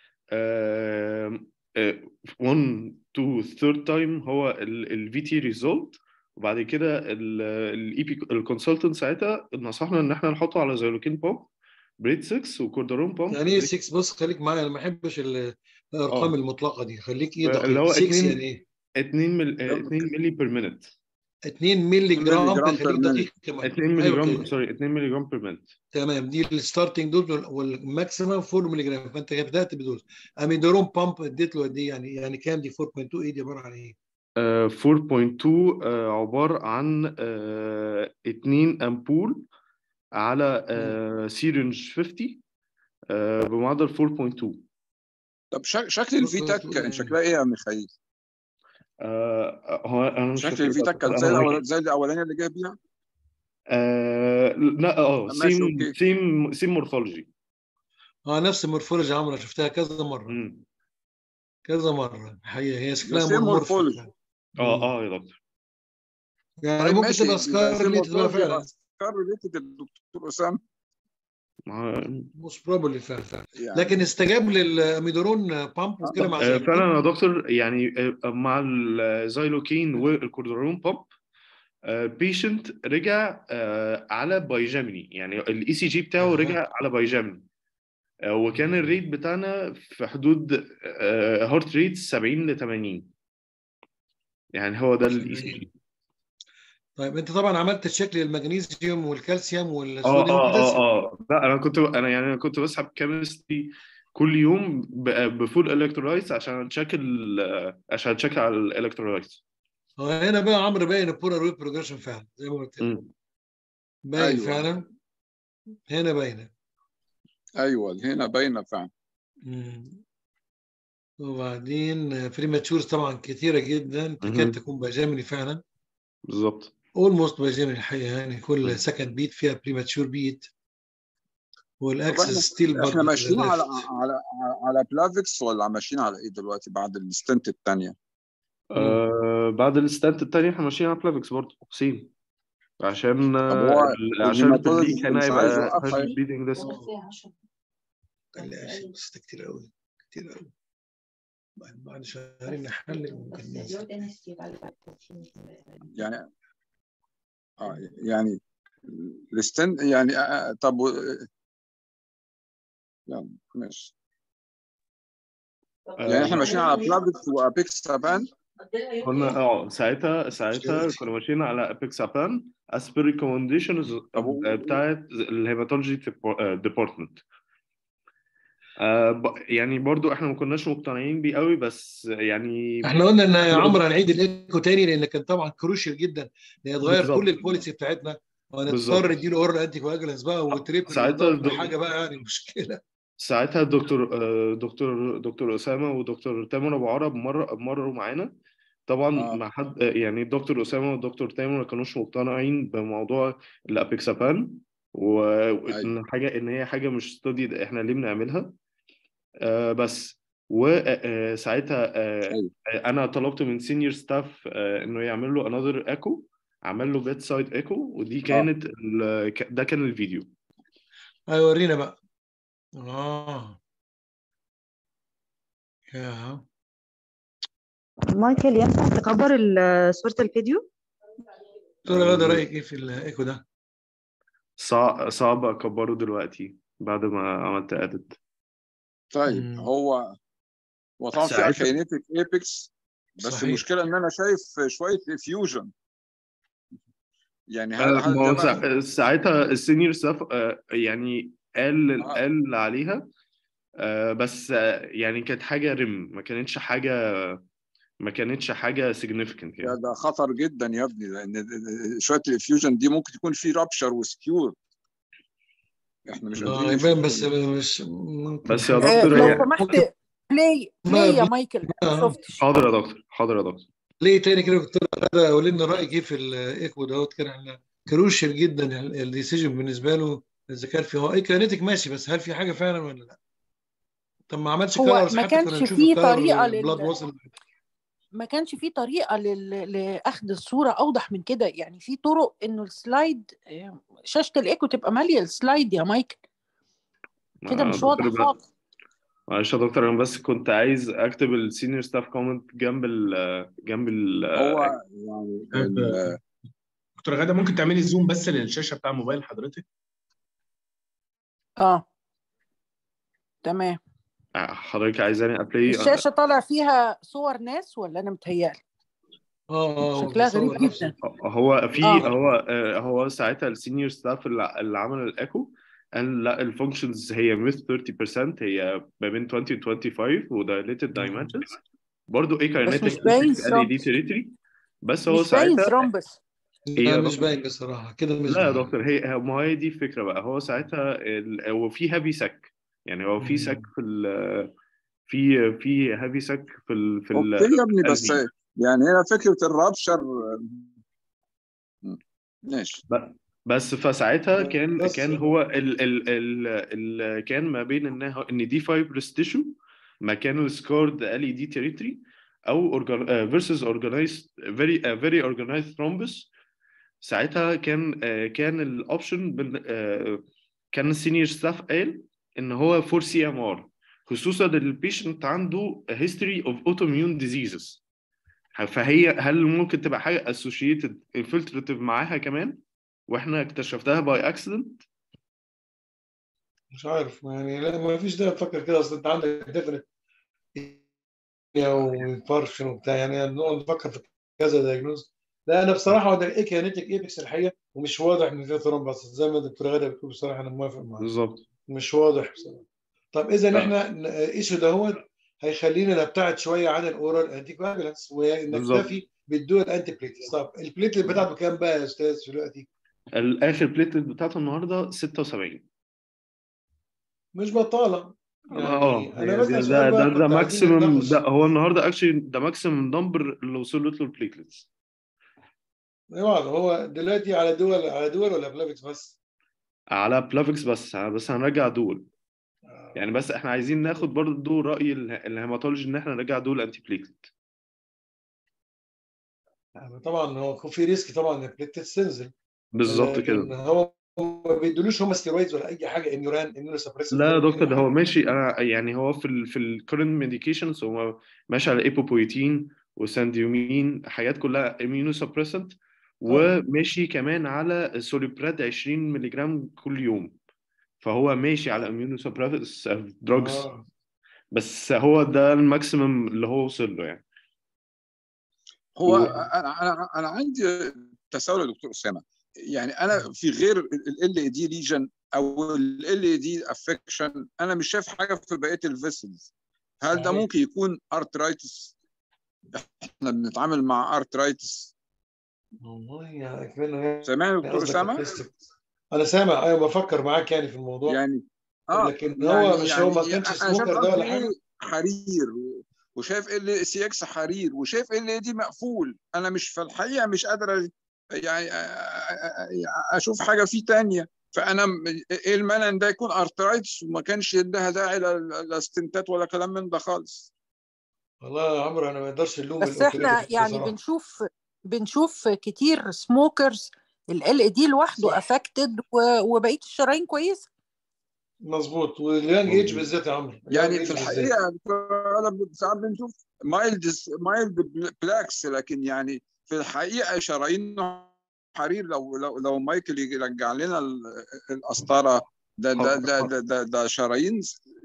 1 2 ثيرد تايم هو الفي تي ريزولت وبعد كده الاي بي الكونسلتنت ساعتها نصحنا ان احنا نحطه على زيلوكين بومب بريد 6 وكوردرون بومب يعني ايه 6 بص خليك معايا انا ما بحبش ال- الارقام آه. المطلقه دي خليك ايه اللي دقيق هو 6 اتنين- يعني ايه 2 مل... 2 ملي بير مينت 2 مللي جرام مللي جرام خليك per دقيق كمان 2 ملي أيوة جرام كده. سوري 2 ملي جرام بير مينت تمام دي الستارتنج دوز وال- والماكسيمم 4 مللي جرام فانت بدات بدوز اميدورون بامب اديت له قد ايه يعني يعني كام دي 4.2 ايه دي عباره عن ايه؟ آه، 4.2 آه، عبارة عن آه، 2 أمبول على آه، سيرنج 50 آه، بمعدل 4.2 طب شك- شكل الفيتاك كان شكلها ايه يا ميخائيل؟ آه، هو أنا مش شكل فاكر الفيتاك كان أنا زي معاك. الأول- زي الاولانيه اللي جاي بيها؟ آه، لا اه ماشي، سيم أوكي. سيم سيم مورفولوجي اه نفس مورفولوجي عمرها شفتها كذا مره كذا مره حقيقه هي شكلها بس هي مورفولوجي مورفولوجي. اه اه يا دكتور يعني طيب ممكن ماشي، تبقى يبقى سكار زي ريليتد ولا مورفولوجي فعلا يبقى سكار ريليتد الدكتور اسامه آه، موست بروبلي فعلا فعلا يعني لكن استجاب للاميدورون بامب وكده مع آه، زيتون. فعلا يا دكتور يعني آه، مع الزايلوكين والكوردرون بامب بيشنت رجع آه، على بايجاميني يعني الاي سي جي بتاعه أها. رجع على بايجاميني آه، وكان الريت بتاعنا في حدود هارت ريت 70 ل 80 يعني هو ده الاي سي جي طيب انت طبعا عملت تشيك للمغنيسيوم والكالسيوم اه والصوديوم اه والبوتاسيوم اه اه لا انا كنت انا يعني انا كنت بسحب كيمستري كل يوم ب- بفول الكترولايتس عشان تشيك ال- عشان تشيك على الالكترولايتس هو هنا بقى عمرو باين البولار ويب بروجريشن فعلا زي ما قلت لك. باين أيوة. فعلا هنا باينه ايوه هنا باينه فعلا مم. وبعدين بريماتشورز طبعا كثيره جدا تكاد مهم. تكون باجامني فعلا بالظبط اولموست باجامني الحقيقه يعني كل سكند بيت فيها بريماتشور بيت طب والاكسس احنا ستيل احنا ماشيين على على على بلافكس ولا ماشيين على ايه دلوقتي بعد الستنت الثانيه آه بعد الستانت التاني احنا ماشيين على بلافكس برضه سين عشان طب هو ال- عشان الهيماتولوجي البليك هنا مش عايز يبقى يوقفها هاش بليدنج ديسك قال لي عشان بس ده كتير قوي كتير قوي بعد بعد شهرين نحلل ممكن ننزل يعني اه يعني الستنت يعني آه، آه، طب و- يعني ماشي يعني احنا ماشيين على بلافكس وابيكس تابان كنا اه ساعتها ساعتها كنا ماشيين على ابيكسابان as per recommendations طب و- بتاعت الهيماتولوجي ديبارتمنت يعني برضو احنا ما كناش مقتنعين بيه قوي بس يعني احنا قلنا ان يا عمرو هنعيد الايكو تاني لان كان طبعا كروشيال جدا ان يتغير بالظبط. كل البوليسي بتاعتنا بالظبط. ونضطر نديله اور انتي كواجلانس بقى وتريبل ساعتها وضغط الدك- حاجه بقى يعني مشكله ساعتها الدكتور آه، دكتور دكتور اسامه ودكتور تامر ابو عرب مر مروا معانا طبعا آه. ما حد يعني الدكتور اسامه والدكتور تامر ما كانوش مقتنعين بموضوع الابيكسابان وان حاجه ان هي حاجه مش ستودي احنا ليه بنعملها آه بس وساعتها أيوة. انا طلبت من سينيور ستاف انه يعمل له انذر ايكو عمل له بيت سايد ايكو ودي كانت ال- ك- ده كان الفيديو ايوه ورينا بقى اه يا مايكل ينفع تكبر ال- صورة الفيديو؟ دكتور غدا رايك ايه في الايكو ده؟ صعب صعب اكبره دلوقتي بعد ما عملت اديت طيب مم. هو هو طبعا في ساعتها- اكينيتك ايبكس بس صحيح. المشكله ان انا شايف شويه فيوجن يعني هل آه، هل ما هو ده سا- بقى- ساعتها السينيور ستاف يعني قال آه. قال عليها آه، بس آه، يعني كانت حاجه رم ما كانتش حاجه ما كانتش حاجه significant ده, يعني ده خطر جدا يا ابني لان شويه الفيوجن دي ممكن تكون في رابشر وسكيور احنا مش اه قادرين يبان نشوف بس ال- مش ممكن بس يا حاجة- آه، دكتور لو هي- سمحت ممكن- بلاي ما بلاي يا بي- مايكل آه. ما شفتش حاضر يا دكتور حاضر يا دكتور ليه تاني كده دكتور غدا قول لنا رايك ايه في الايكو دوت كان احنا كروشيال جدا الديسيجن بالنسبه له اذا كان في هو اي كاينتيك ماشي بس هل في حاجه فعلا ولا لا؟ طب ما عملش هو كلرز ما حتى كانش كنا نشوف فيه الكلر طريقة البلاد لل- وصل ما كانش في طريقة لل... لأخذ الصورة أوضح من كده يعني في طرق إنه السلايد آه، شاشة الإيكو تبقى مالية السلايد يا مايكل كده آه، مش دكتور واضح بقى- خالص معلش يا دكتور انا بس كنت عايز اكتب السينيور ستاف كومنت جنب ال جنب ال هو يعني ال- دكتور غاده ممكن تعملي زوم بس للشاشه بتاع موبايل حضرتك اه تمام حضرتك عايزاني ابلاي الشاشة طالع فيها صور ناس ولا أنا متهيألي اه اه هو شكلها غريب بيصور نفسه. جدا هو في آه. هو آه، هو ساعتها السينيور ستاف اللي اللي عمل الايكو قال لا الفانكشنز هي مثل 30% هي ما بين 20 و 25 ودايليتد دايمنشنز برضه ايه بس مش كاينتيك باين ال دي تريتري بس هو مش باين ساعتها ثرومبس إيه يا لا مش دكتور؟ باين بصراحه كده مش لا يا باين دكتور هي ما هي دي الفكره بقى هو ساعتها ال- هو في هابي سك يعني هو في مم. سك في ال في في هابي سك في ال في ال اوكي يا ابني في بس ال يعني هنا فكره الرابشر ماشي بس فساعتها كان بس- كان هو ال ال ال ال كان ما بين ان هو- ان دي فايبرس تيشو مكان السكارد ال دي تريتري او فيرسز اورجانيزد فيري فيري اورجانيزد ثرومبس ساعتها كان آه، كان الاوبشن كان السينيور ستاف قال ان هو فور سي ام ار خصوصا ان البيشنت عنده هيستوري اوف اوتوميون ديزيزز فهي هل ممكن تبقى حاجه اسوشيتد انفلتراتيف معاها كمان واحنا اكتشفتها باي اكسيدنت مش عارف يعني لا ما فيش داعي تفكر كده اصل انت عندك ديفنت وانفاركشن وبتاع يعني نقعد نفكر في كذا دايجنوز لا انا بصراحه ده ايه كيانيتك ايبكس الحقيقه ومش واضح ان في ثرومبس زي ما الدكتور غاده بتقول بصراحه انا موافق معاك بالظبط مش واضح بصراحه طب اذا آه. احنا ايشو دهوت هيخلينا نبتعد شويه عن الاورال انتي كواجولانس ونكتفي بالدول انتي بليتلز طب البليتلت بتاعته كام بقى يا استاذ دلوقتي؟ الاخر بليتلت بتاعته النهارده 76 مش بطاله اه يعني انا هي بسال ده سؤال ده بقى ده, كنت ده عايزين ماكسيمم نتناقش ده هو النهارده اكشلي ده ماكسيمم نمبر اللي وصل له البليتلتس ايوه هو دلوقتي على دول على دول ولا بلافكس بس؟ على بلافكس بس بس هنرجع دول يعني بس احنا عايزين ناخد برضه راي اله- الهيماتولوجي ان احنا نرجع دول انتي بليتلت يعني طبعا هو في ريسك طبعا ان البليتلتس تنزل بالظبط لكن كده هو ما بيدولوش هم ستيرويدز ولا اي حاجه انيوران انيورو سبريسيف لا يا دكتور ده هو ماشي انا يعني هو في ال في الكورنت ميديكيشنز هو ماشي على ايبوبويتين وسانديومين حاجات كلها اميونو سبريسنت وماشي كمان على سوليبراد 20 مللي جرام كل يوم فهو ماشي على اميونو سبريسنت دراجز آه. بس هو ده الماكسيمم اللي هو وصل له يعني هو و- انا انا انا عندي تساؤل يا دكتور اسامه يعني انا في غير ال ال دي ليجن او ال ال دي افكشن انا مش شايف حاجه في بقيه الفيسلز هل ده صحيح. ممكن يكون ارترايتس احنا بنتعامل مع ارترايتس والله يا كمان سامعني يا دكتور قصدك اسامه البلاستيك. انا سامع ايوه بفكر معاك يعني في الموضوع يعني اه لكن هو مش هو ما كانش انا شايف سموكر ده ولا RTA حاجه حرير وشايف ال سي اكس حرير وشايف ال دي مقفول انا مش في الحقيقه مش قادر أ- يعني أ- أ- اشوف حاجه فيه تانية فانا م- ايه المانع ان ده يكون ارترايتس وما كانش لها داعي ل- لاستنتات ولا كلام من ده خالص والله يا عمرو انا ما اقدرش اللوم بس احنا الأوتوريتي يعني بصراحة. بنشوف بنشوف كتير سموكرز ال دي لوحده صح. افكتد وبقيه الشرايين كويسه مظبوط واليانج ايج مظبوط. بالذات يا عمرو اليانج يعني ايج في بالذات. الحقيقه انا ساعات بنشوف مايلد مايلد بلاكس لكن يعني في الحقيقه شرايينه حرير لو لو لو مايكل يرجع لنا ال- القسطره ده ده ده ده, ده, ده شرايين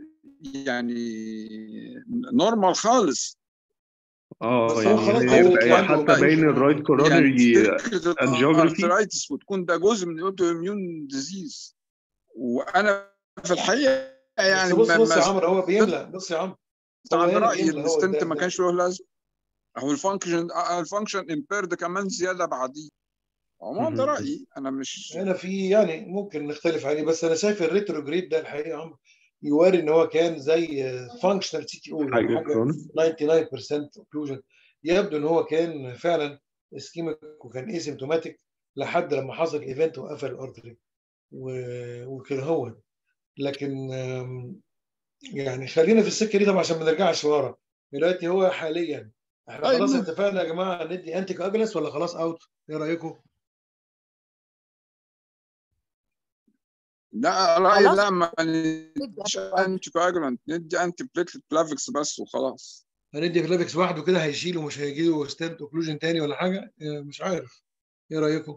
يعني نورمال خالص اه بس هو خلاص يعني هو هي عنده حتى بقى- باين الرايت يعني كورونري فكره angiography. الارثرايتس وتكون ده جزء من الاوتو اميون ديزيز وانا في الحقيقه يعني بس بص ما- بص يا ما- عمرو هو بيملى بص يا عمرو هو عند هنا رايي بيملى هو الستنت ده- ما ده- كانش له لازمه هو الفانكشن الفانكشن امبيرد كمان زياده بعديه عموما ده مهم. رايي انا مش هنا في يعني ممكن نختلف عليه بس انا شايف الريتروجريد ده الحقيقه يا عمرو يوري ان هو كان زي فانكشنال سي تي او يعني حاجه حاجه كرونيك 99% اوكلوجن يبدو ان هو كان فعلا اسكيميك وكان ايسيمتوماتيك لحد لما حصل ايفنت وقفل الارتري و- وكده هو لكن آم، يعني خلينا في السكه دي طبعا عشان ما نرجعش ورا دلوقتي هو حاليا احنا أيوة. خلاص اتفقنا يا جماعه ندي انتي كواجولانس ولا خلاص اوت ايه رايكم؟ لا رايي خلاص. لا ما ندي نديش anticoagulant. انتي كواجولانت ندي انتي بليتلت بلافكس بس وخلاص هندي فلافكس وحده كده هيشيله مش هيجي له ستنت اوكلوجن تاني ولا حاجه آه، مش عارف ايه رايكم؟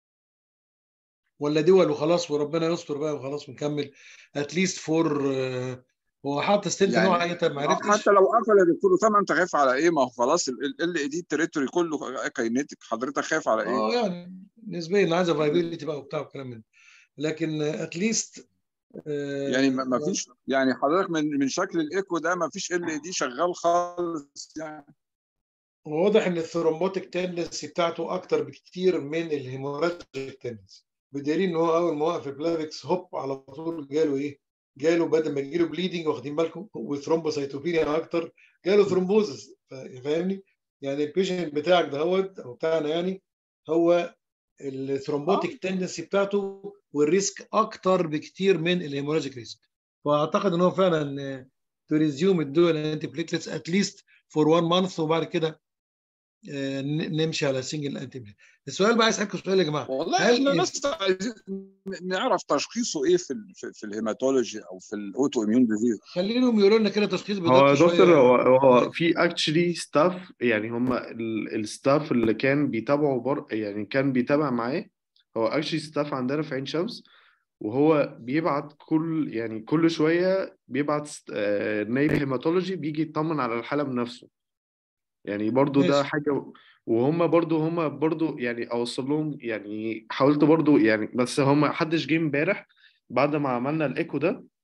ولا دول وخلاص وربنا يستر بقى وخلاص ونكمل اتليست فور هو حاط ستنت يعني نوع ايه طب ما عرفتش حتى لو قفل يا دكتور اسامه انت خايف على ايه ما هو خلاص ال اي دي التريتوري كله كاينيتك حضرتك خايف على ايه اه يعني نسبيا عايزه فايبيليتي بقى وبتاع والكلام من ده لكن اتليست يعني ما ما فيش يعني حضرتك من من شكل الايكو ده ما فيش ال دي شغال خالص يعني واضح ان الثرومبوتيك تندنسي بتاعته اكتر بكتير من الهيموراجيك تندنسي بدليل ان هو اول ما وقف البلافكس هوب على طول جاله ايه؟ جاله بدل ما يجيله بليدنج واخدين بالكم وثرومبوسيتوبينيا اكتر جاله ثرومبوزس فاهمني؟ يعني البيشنت بتاعك دهوت او بتاعنا يعني هو الثرومبوتيك تندنسي بتاعته والريسك اكتر بكتير من الهيموراجيك ريسك فاعتقد ان هو فعلا تو ريزيوم الدول انتي بليتلتس اتليست فور 1 مانث وبعد كده آه، ن- نمشي على سنجل انتي بليت السؤال بقى عايز اسالكم سؤال يا جماعه والله هل احنا ال- بس عايزين نعرف تشخيصه ايه في ال في, في الهيماتولوجي او في الاوتو اميون ديزيز خليهم يقولوا لنا كده تشخيص هو يا بدقه دكتور شويه هو هو في اكشلي ستاف يعني هم الستاف اللي كان بيتابعوا بر يعني كان بيتابع معاه هو اكشلي ستاف عندنا في عين شمس وهو بيبعت كل يعني كل شويه بيبعت آه، نايب هيماتولوجي بيجي يطمن على الحاله بنفسه يعني برضو ده ماشي. حاجه وهم برضو هم برضو يعني اوصل لهم يعني حاولت برضو يعني بس هم محدش جه امبارح بعد ما عملنا الايكو ده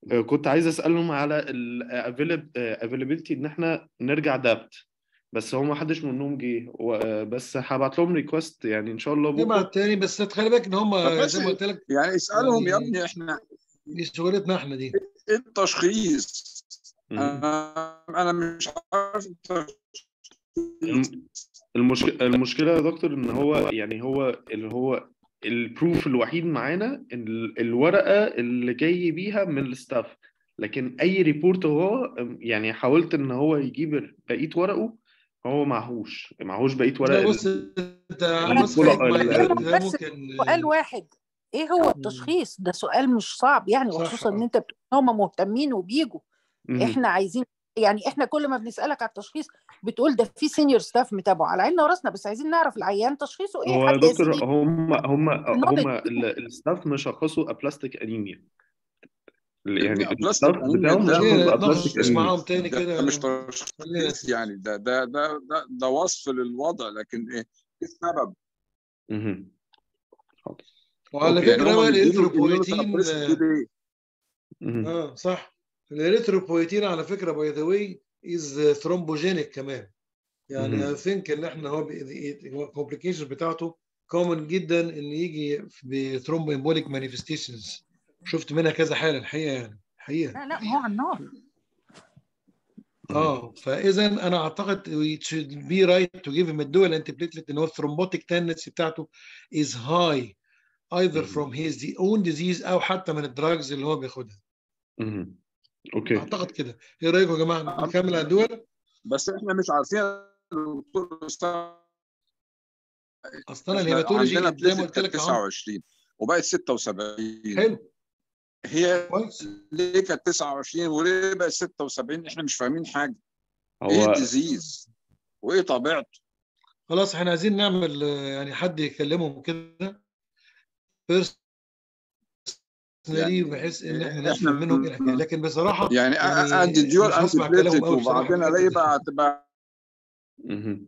آه، كنت عايز اسالهم على الافيلابيلتي ان احنا نرجع دابت بس هو ما حدش منهم جه و- آه، بس هبعت لهم ريكوست يعني ان شاء الله بكره نبعت تاني بس تخلي بالك ان هم طب بس زي ما قلت لك يعني اسالهم يا يعني- ابني احنا دي شغلتنا احنا دي ايه التشخيص مم. انا انا مش عارف التشخيص المشكله المشكله يا دكتور ان هو يعني هو اللي هو البروف الوحيد معانا ال- الورقه اللي جاي بيها من الستاف لكن اي ريبورت هو يعني حاولت ان هو يجيب بقيه ورقه هو معهوش معهوش بقيه ورق لا بص ال- انت البطولة- بص حضرتك ال- مايك ال- ده بس ممكن سؤال واحد ايه هو التشخيص ده سؤال مش صعب يعني صح، وخصوصا ان آه. انت بتقول إن هم مهتمين وبيجوا مهم. احنا عايزين يعني احنا كل ما بنسالك على التشخيص بتقول ده في سينيور ستاف متابعه على عيننا وراسنا بس عايزين نعرف العيان تشخيصه ايه هو يا حد دكتور يسأل هم هم هم knowledge. الستاف مشخصوا ابلاستيك انيميا يعني أبلاستيك الستاف أنيميا بتاعهم ده- خلينا مشخص نتناقش ابلاستيك بس انيميا معاهم تاني ده كده مش خلينا تشخيص يعني ده ده ده ده, ده وصف للوضع لكن ايه إيه السبب؟ مهم. حاضر وعلى يعني فكره هم بقى بيديله الاريثروبويتين immunosuppressive ليه؟ مهم. اه صح الاريثروبويتين على فكره باي ذا واي از ثرومبوجينيك كمان يعني مهم. اي ثينك ان احنا هو الكومبليكيشن بتاعته كومن جدا ان يجي بثرومبو امبوليك مانيفستيشنز شفت منها كذا حاله الحقيقه يعني الحقيقه لا لا ما هو على النار اه فاذا انا اعتقد it should be right to give him الدول انتي بليتلت ان هو الثرومبوتيك تندنسي بتاعته is high either مم. from his own disease او حتى من الدراجز اللي هو بياخدها مهم. اوكي اعتقد كده ايه رايكم يا جماعه نكمل على الدول بس احنا مش عارفين يا دكتور أستاذ، اصلا احنا الهيماتولوجي عندنا زي ما بليتلت قلت لك كانت اهو 29 وبقت 76 حلو هي كويس ليه كانت 29 وليه بقت 76 احنا مش فاهمين حاجه ايه هو الديزيز وايه طبيعته خلاص احنا عايزين نعمل آه، يعني حد يكلمهم كده بيرسونالي يعني بحيث ان احنا احنا نفهم منهم ايه الحكايه لكن بصراحه يعني يعني ادي ديول مش انتي هسمع كلامهم بليتلت قوي بصراحه وبعدين في الحتة الاقي دي. بقى تبقى مهم.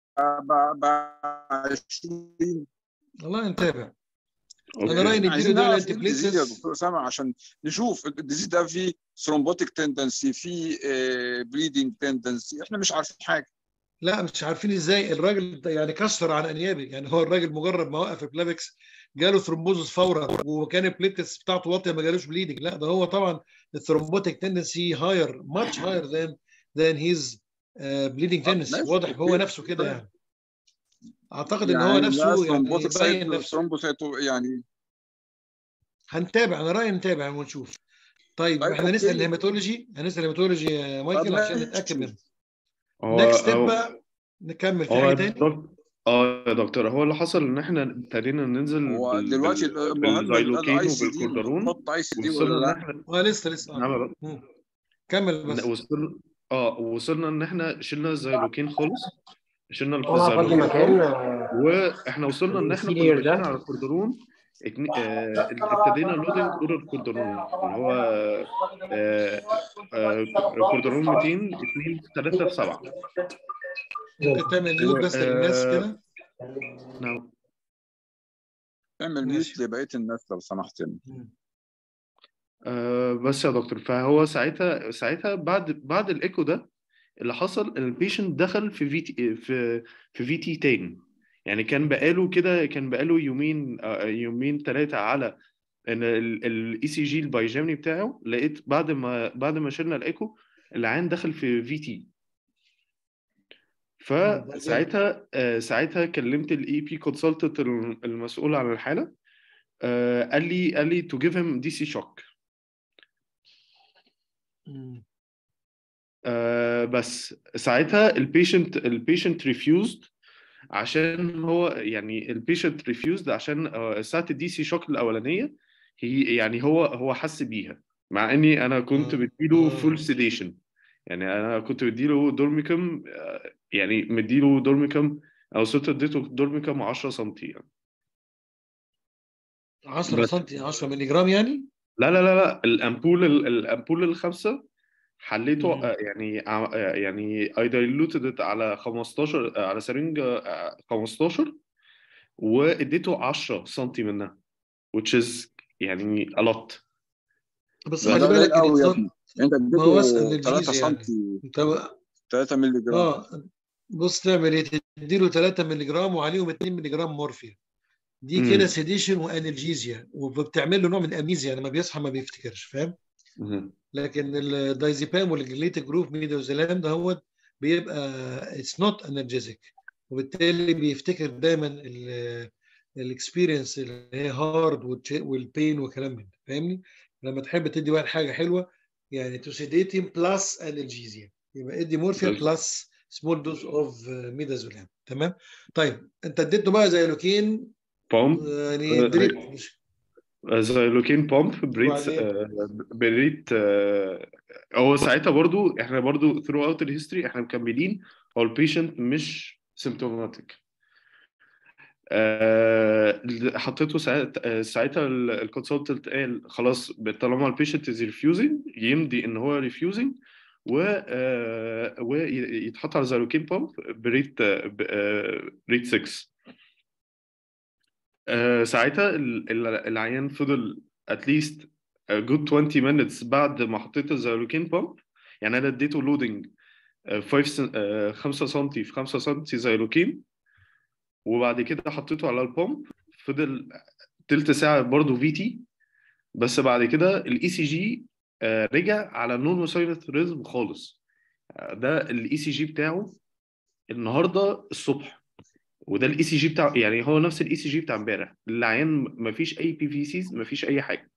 بقى 20 والله نتابع انا اوكي رايي نديله عايزين دول نعرف انتي ايه الديزيز يا بليتلز دكتور اسامه عشان نشوف الديزيز ده فيه ثرومبوتيك تندنسي فيه بليدنج تندنسي احنا مش عارفين حاجه لا مش عارفين ازاي الراجل ده يعني كسر عن انيابي يعني هو الراجل مجرد ما وقف البلافكس جاله ثرومبوزس فورا وكان البليتس بتاعته واطيه ما جالوش بليدنج لا ده هو طبعا الثرومبوتيك تندنسي هاير ماتش هاير ذان ذان هيز بليدنج تندنسي ماشي، واضح هو أوكي. نفسه كده طيب. يعني اعتقد ان هو نفسه يعني يبين نفسه ثرومبوسيتو يعني هنتابع انا رايي نتابع ونشوف طيب طيب، احنا أوكي. نسال الهيماتولوجي هنسال الهيماتولوجي يا مايكل طب عشان ماشي. نتاكد منه هو نكست ستيب هو بقى نكمل في هو حاجه يا تاني دكتور اه يا دكتور هو اللي حصل ان احنا ابتدينا ننزل هو بال... دلوقتي بال... المهم بالزيلوكين الاي سي دي وبالكوردرون نحط اي سي دي وصلنا ولا ان لا احنا اه لسه لسه نعم يا آه. دكتور. مم. كمل بس وصلنا اه وصلنا ان احنا شلنا الزيلوكين خالص شلنا وانا هفضي الزيلوكين مكان خالص واحنا وصلنا ان احنا كنا السينيور ده. ماشيين على الكوردرون اتني- آه، ابتدينا لودنج اورال كوردرون اللي هو آه، آه، كوردرون 200 2 3 في 7 ممكن تعمل ميوت بس و- للناس آه، كده نعم اعمل ماشي. ميوت لبقيه الناس لو سمحت مم. آه، بس يا دكتور فهو ساعتها ساعتها بعد بعد الايكو ده اللي حصل البيشنت دخل في في تي في في في تي تاني يعني كان بقاله كده كان بقاله يومين آه، يومين ثلاثه على ان الاي سي جي البايجامني بتاعه لقيت بعد ما بعد ما شلنا الايكو العين دخل في في تي فساعتها آه، ساعتها كلمت الاي بي كونسلتنت المسؤول عن الحاله آه، قال لي قال لي تو جيف هيم دي سي شوك مم. آه بس ساعتها البيشنت البيشنت ريفيوزد عشان هو يعني البيشنت ريفيوزد عشان آه، ساعة الدي سي شوك الأولانية هي يعني هو هو حس بيها مع اني انا كنت آه. بديله آه. فول سيديشن يعني انا كنت بديله دورميكم آه، يعني مديله دورميكم او صرت اديته دورميكم 10 سم يعني 10 بس. سم 10 مللي جرام يعني لا لا لا لا الامبول ال- الامبول الخمسه حليته مم. آه، يعني ع- آه، يعني اي دايلوتد على 15 آه، على سرنجه آه، 15 واديته 10 سم منها which is يعني a lot بس ده خلي قليل بالك قوي يا الانسان ابني انت ما هو اسال اديته 3 الجيز يعني سم انت 3 مللي جرام اه بص تعمل ايه تديله 3 مللي جرام وعليهم 2 مللي جرام مورفين دي مم. كده سيديشن وانالجيزيا وبتعمل له نوع من الاميزيا لما بيصحى ما بيفتكرش فاهم مهم. لكن الدايزيبام والجليتيك جروب ميدوزيلام ده هو بيبقى اتس نوت انرجيزك وبالتالي بيفتكر دايما الاكسبيرينس اللي هي هارد والبين وكلام من ده فاهمني لما تحب تدي واحد حاجه حلوه يعني توسيديتيم بلس انالجيزيا يبقى ادي مورفيا بس. بلس سمول دوز اوف ميدازولام تمام طيب انت اديته بقى زي لوكين بومب يعني آه، دريت هي- مش زيلوكين بومب بريت وبعدين؟ آه، بريت آه، هو ساعتها برضو احنا برضو ثرو اوت الهيستوري احنا مكملين هو البيشنت مش سيمتوماتيك حطيته ساعت- ساعتها الكونسلتنت قال خلاص طالما البيشنت از ريفيوزنج يمضي ان هو ريفيوزنج و آه، ويتحط على زيلوكين بومب بريت ب- آه، ريت 6 آه، ساعتها ال- ال- العيان فضل اتليست جود 20 minutes بعد ما حطيت الزيلوكين بامب يعني انا اديته لودنج 5 5 سم في 5 سم زيلوكين وبعد كده حطيته على البامب فضل تلت ساعه برضه في تي بس بعد كده الاي سي جي رجع على نون سايلنت ريزم خالص آه، ده الاي سي جي بتاعه النهارده الصبح وده الاي سي جي بتاع يعني هو نفس الاي سي جي بتاع امبارح العيان مفيش اي بي في سيز مفيش اي حاجه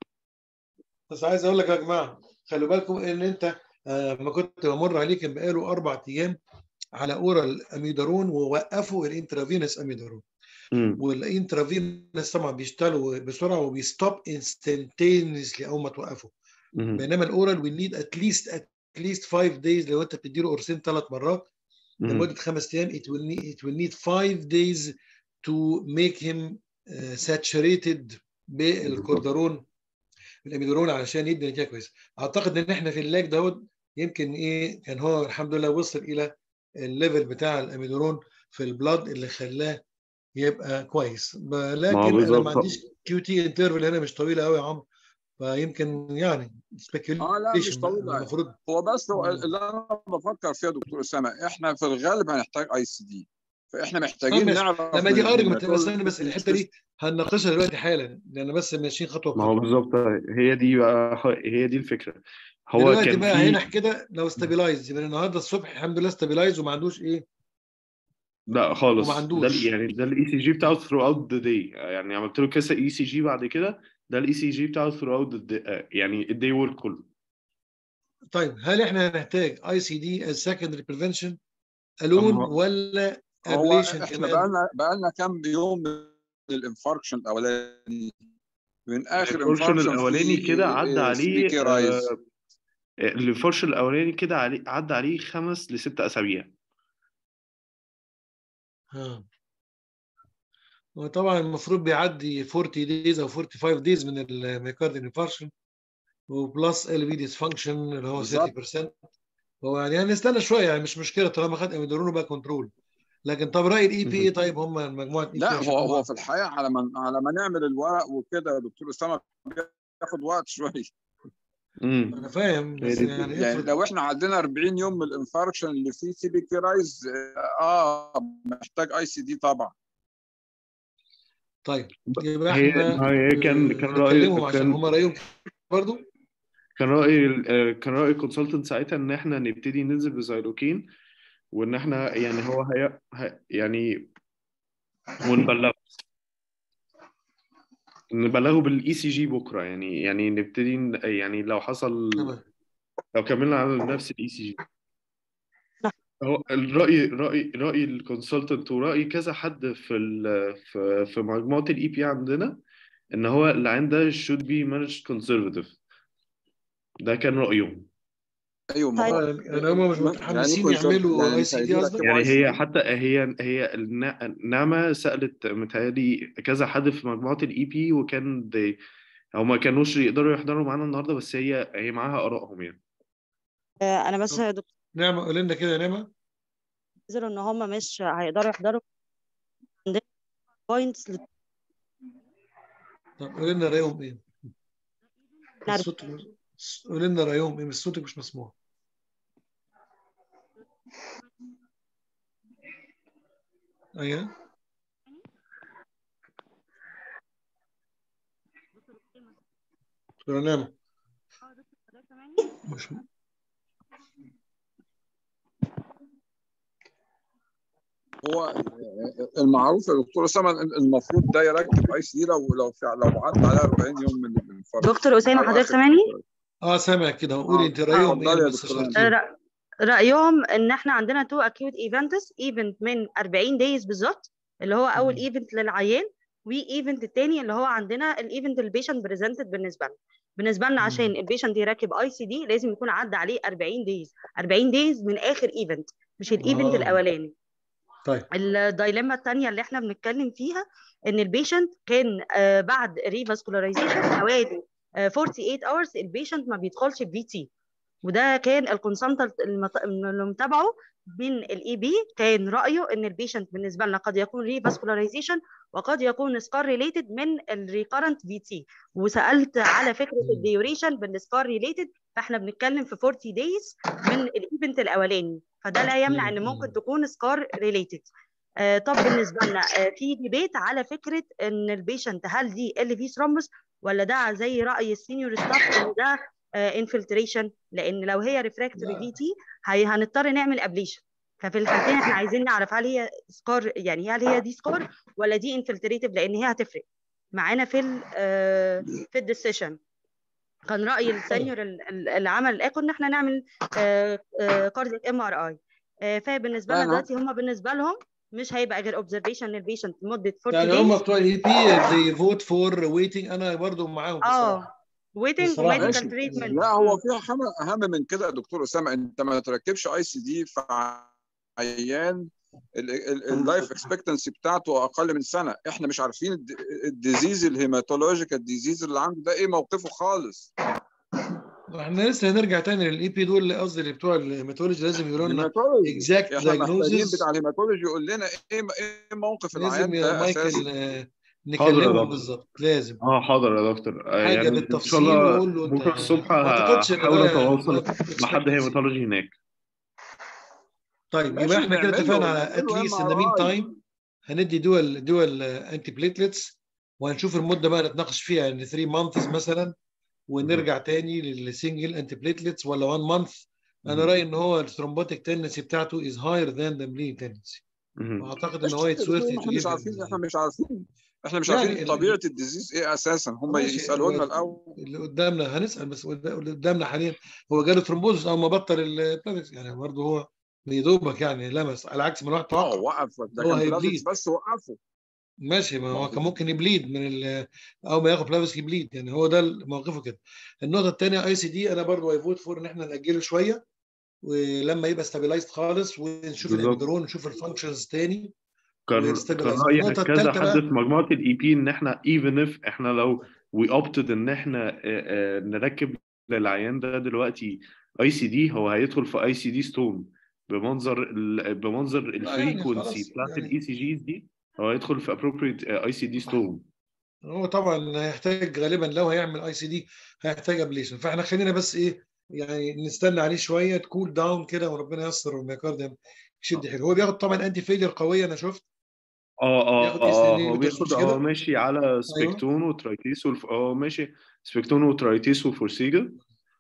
بس عايز اقول لك يا جماعه خلوا بالكم ان انت آه، ما كنت بمر عليه كان بقاله اربع ايام على اورال اميدارون ووقفوا الانترافينس اميدارون امم والانترافينس طبعا بيشتغلوا بسرعه وبيستوب انستنتينيسلي اول ما توقفوا مهم. بينما الاورال وي نيد اتليست اتليست 5 دايز لو انت بتديله قرصين ثلاث مرات مهم. لمده خمس ايام it will need it will need 5 days to make him uh, saturated بالكوردرون الاميدرون علشان يدي نتيجه كويسه اعتقد ان احنا في اللاج دوت يمكن ايه كان هو الحمد لله وصل الى الليفل بتاع الاميدرون في البلاد اللي خلاه يبقى كويس ب- لكن انا بالظبط. ما عنديش كيو تي انترفال هنا مش طويله قوي يا عمرو فيمكن يعني اه لا مش speculation طويله بقى، المفروض هو بس هو مم. اللي انا بفكر فيها دكتور اسامه احنا في الغالب هنحتاج اي سي دي فاحنا آه، محتاجين ماشي. نعرف لما دي من- ارجمنت من بس انا بس الحته دي هنناقشها دلوقتي حالا لان بس ماشيين خطوه ما هو بخطوه بالظبط هي دي بقى هي دي الفكره هو دلوقتي كان بقى في هنا كده لو استابيلايز يبقى النهارده الصبح الحمد لله استابيلايز وما عندوش ايه لا خالص وما ده عندوش. ال- يعني ده الاي سي جي بتاعه ثرو اوت ذا داي يعني عملت له كذا اي سي جي بعد كده ده الاي سي جي بتاعه ثرو اوت يعني الداي ورك كله طيب هل احنا هنحتاج اي سي دي از سكندري بريفنشن الون أما- ولا هو ابليشن احنا كمان بقالنا بقالنا كام يوم من الانفاركشن الاولاني من اخر الفورشن انفاركشن الاولاني كده عدى عليه كي رايز آه، الفورشن الاولاني كده عليه عدى عليه خمس لست اسابيع ها وطبعا المفروض بيعدي 40 دايز او 45 دايز من الميوكارد انفارشن وبلس ال بي ديسفانكشن اللي هو بالظبط. 30% هو يعني هنستنى شويه يعني مش مشكله طالما خد اميدرون بقى كنترول لكن طب راي الاي بي اي مهم. طيب هم مجموعه EPA لا عشان هو هم- هو في الحقيقه على ما على ما نعمل الورق وكده يا دكتور اسامه بياخد وقت شويه امم انا فاهم بس هي دي يعني يعني افرض لو احنا عندنا 40 يوم من الانفاركشن اللي فيه سي بي كي رايز اه محتاج اي سي دي طبعا طيب يبقى هي احنا هي كان آه، كان رأي نكلمهم عشان كان هم رايهم برضو كان رأي ال- كان رأي الكونسلتنت ساعتها ان احنا نبتدي ننزل بزيلوكين وان احنا يعني هو هي هي- يعني ونبلغه نبلغه بالاي سي جي بكره يعني يعني نبتدي ن- يعني لو حصل تمام لو كملنا على نفس الاي سي جي هو الرأي رأي رأي الكونسلتنت ورأي كذا حد في ال في في مجموعة الاي بي عندنا ان هو العين ده should be managed conservative ده كان رأيهم ايوه ما هو اه يعني هم مش ما- متحمسين يعني يعملوا يعني اي سي دي مش قصدك؟ يعني هيجيلك هي حتى هي هي النا- نعمة سألت متهيألي كذا حد في مجموعة الاي بي وكان دي هو ما كانوش يقدروا يحضروا معانا النهارده بس هي هي معاها آرائهم يعني آه، انا بس يا دكتور نعمة قول لنا كده يا نعمة نزلوا ان هم مش هيقدروا يحضروا عندنا بوينتس طب قول لنا رايهم ايه؟ نرجع. الصوت قول لنا رايهم ايه بس صوتك مش مسموع ايوه دكتورة نعمة مش هو المعروف يا دكتور اسامه إن المفروض ده يركب اي سي لو لو فع- لو عدى عليه 40 يوم من من الفرق دكتور اسامه أو حضرتك آخر سامعني اه سامع كده قولي انت رايهم اتفضلي ايه يا بس دكتورة. عشان آه، كده. رأ- رايهم ان احنا عندنا تو اكيوت ايفنتس ايفنت من 40 دايز بالظبط اللي هو اول مم. ايفنت للعيان وايفنت التاني اللي هو عندنا الايفنت البيشنت بريزنتد بالنسبه لنا بالنسبه لنا عشان مم. البيشنت يركب اي سي دي لازم يكون عدى عليه 40 دايز 40 دايز من اخر ايفنت مش الايفنت آه. الاولاني طيب الدايلما الثانيه اللي احنا بنتكلم فيها ان البيشنت كان آه، بعد ريفاسكولاريزيشن حوالي آه، 48 hours البيشنت ما بيدخلش في تي وده كان الكونسلتنت اللي متابعه من الاي بي كان رايه ان البيشنت بالنسبه لنا قد يكون ريفاسكولاريزيشن وقد يكون سكار ريليتد من الريكارنت في تي وسالت على فكره مم. الديوريشن بالسكار ريليتد فاحنا بنتكلم في 40 دايز من الايفنت الاولاني فده لا يمنع ان مم. ممكن مم. تكون سكار ريليتد آه طب بالنسبه لنا آه في ديبيت على فكره ان البيشنت هل دي ال في ثرومبس ولا ده زي راي السينيور ستاف ان ده انفلتريشن لان لو هي ريفراكتوري لا. في تي هنضطر نعمل ابليشن ففي الحالتين احنا عايزين نعرف هل هي سكار يعني هل هي دي سكار ولا دي انفلتريتيف لان هي هتفرق معانا في ال آه، في الديسيشن كان راي السينيور ال- ال- اللي عمل الايكو ان احنا نعمل كاردياك ام ار اي فبالنسبه لنا أنا- دلوقتي هم بالنسبه لهم مش هيبقى غير اوبزرفيشن للبيشنت لمده 40 يعني هم days بتوع الاي بي they vote for waiting انا برضو معاهم بصراحه اه ويتنج بصراحة وميديكال ماشي تريتمنت لا هو في اهم اهم من كده يا دكتور اسامه انت ما تركبش اي سي دي في عيان اللايف اكسبكتنسي بتاعته اقل من سنه احنا مش عارفين الد- الديزيز الهيماتولوجيكال ديزيز اللي عنده ده ايه موقفه خالص احنا لسه هنرجع تاني للاي بي دول قصدي اللي بتوع الهيماتولوجي لازم يقولوا لنا هيماتولوجي exact احنا محتاجين diagnosis بتاع الهيماتولوجي يقول لنا ايه ايه موقف لازم العيان يا ده مايكل اساسا آه، حاضر يا نكلمهم دكتور. بالظبط لازم اه حاضر يا دكتور آه، حاجه يعني ان شاء بالتفصيل الله وقول له بكره انت الصبح ما اعتقدش ان هحاول ده اتواصل not مع حد expectancy. هيماتولوجي هناك طيب يبقى ماشي احنا كده نعمل اتفقنا له على نعمل له اتليست ان ام ذا مين ار اي تايم هندي دول دول انتي بليتلتس وهنشوف المده بقى نتناقش فيها ان 3 مانثs مثلا ونرجع تاني للسنجل انتي بليتلتس ولا 1 مانث انا رايي ان هو الثرومبوتيك تندنسي بتاعته از هاير ذان ذا بليدنج تندنسي مهم. واعتقد ان ماشي هو اتس ورث احنا مش عارفين احنا مش عارفين احنا مش يعني عارفين ال- طبيعه الديزيز ايه اساسا هم ماشي يسالوا لنا هو الاول اللي قدامنا هنسال بس اللي قدامنا حاليا هو جاله ثرومبوزس او ما بطل البلاتس يعني برضه هو بيدوبك يعني لمس على عكس ما الواحد اه توقع وقف ده هو كان بلاتكس هيبليد بس وقفه ماشي ما هو كان ممكن يبليد من ال او ما ياخد بلافس يبليد يعني هو ده موقفه كده النقطه الثانيه اي سي دي انا برضو هيفوت فور ان احنا ناجله شويه ولما يبقى ستابلايزد خالص ونشوف بالظبط. الابيدرون نشوف الفانكشنز تاني كان كان ويستابلايز رايي النقطه كذا الثالثه حد بقى في مجموعه الاي بي ان احنا even if احنا لو we opted ان احنا آه، آه، نركب للعيان ده دلوقتي اي سي دي هو هيدخل في اي سي دي ستون بمنظر ال- بمنظر يعني الفريكونسي خلاص بتاعت يعني. الاي سي جيز دي هو هيدخل في appropriate اي سي دي ستون هو طبعا هيحتاج غالبا لو هيعمل اي سي دي هيحتاج ابليشن فاحنا خلينا بس ايه يعني نستنى عليه شويه تكول داون كده وربنا ييسر والميوكارديوم يشد حيله هو بياخد طبعا انتي فيلير قويه انا شفت اه اه بياخد اه إيه هو inhibitors بياخد مش اه كده؟ ماشي على سبيكتون وترايتيس والف... اه ماشي سبيكتون وترايتيس وفورسيجا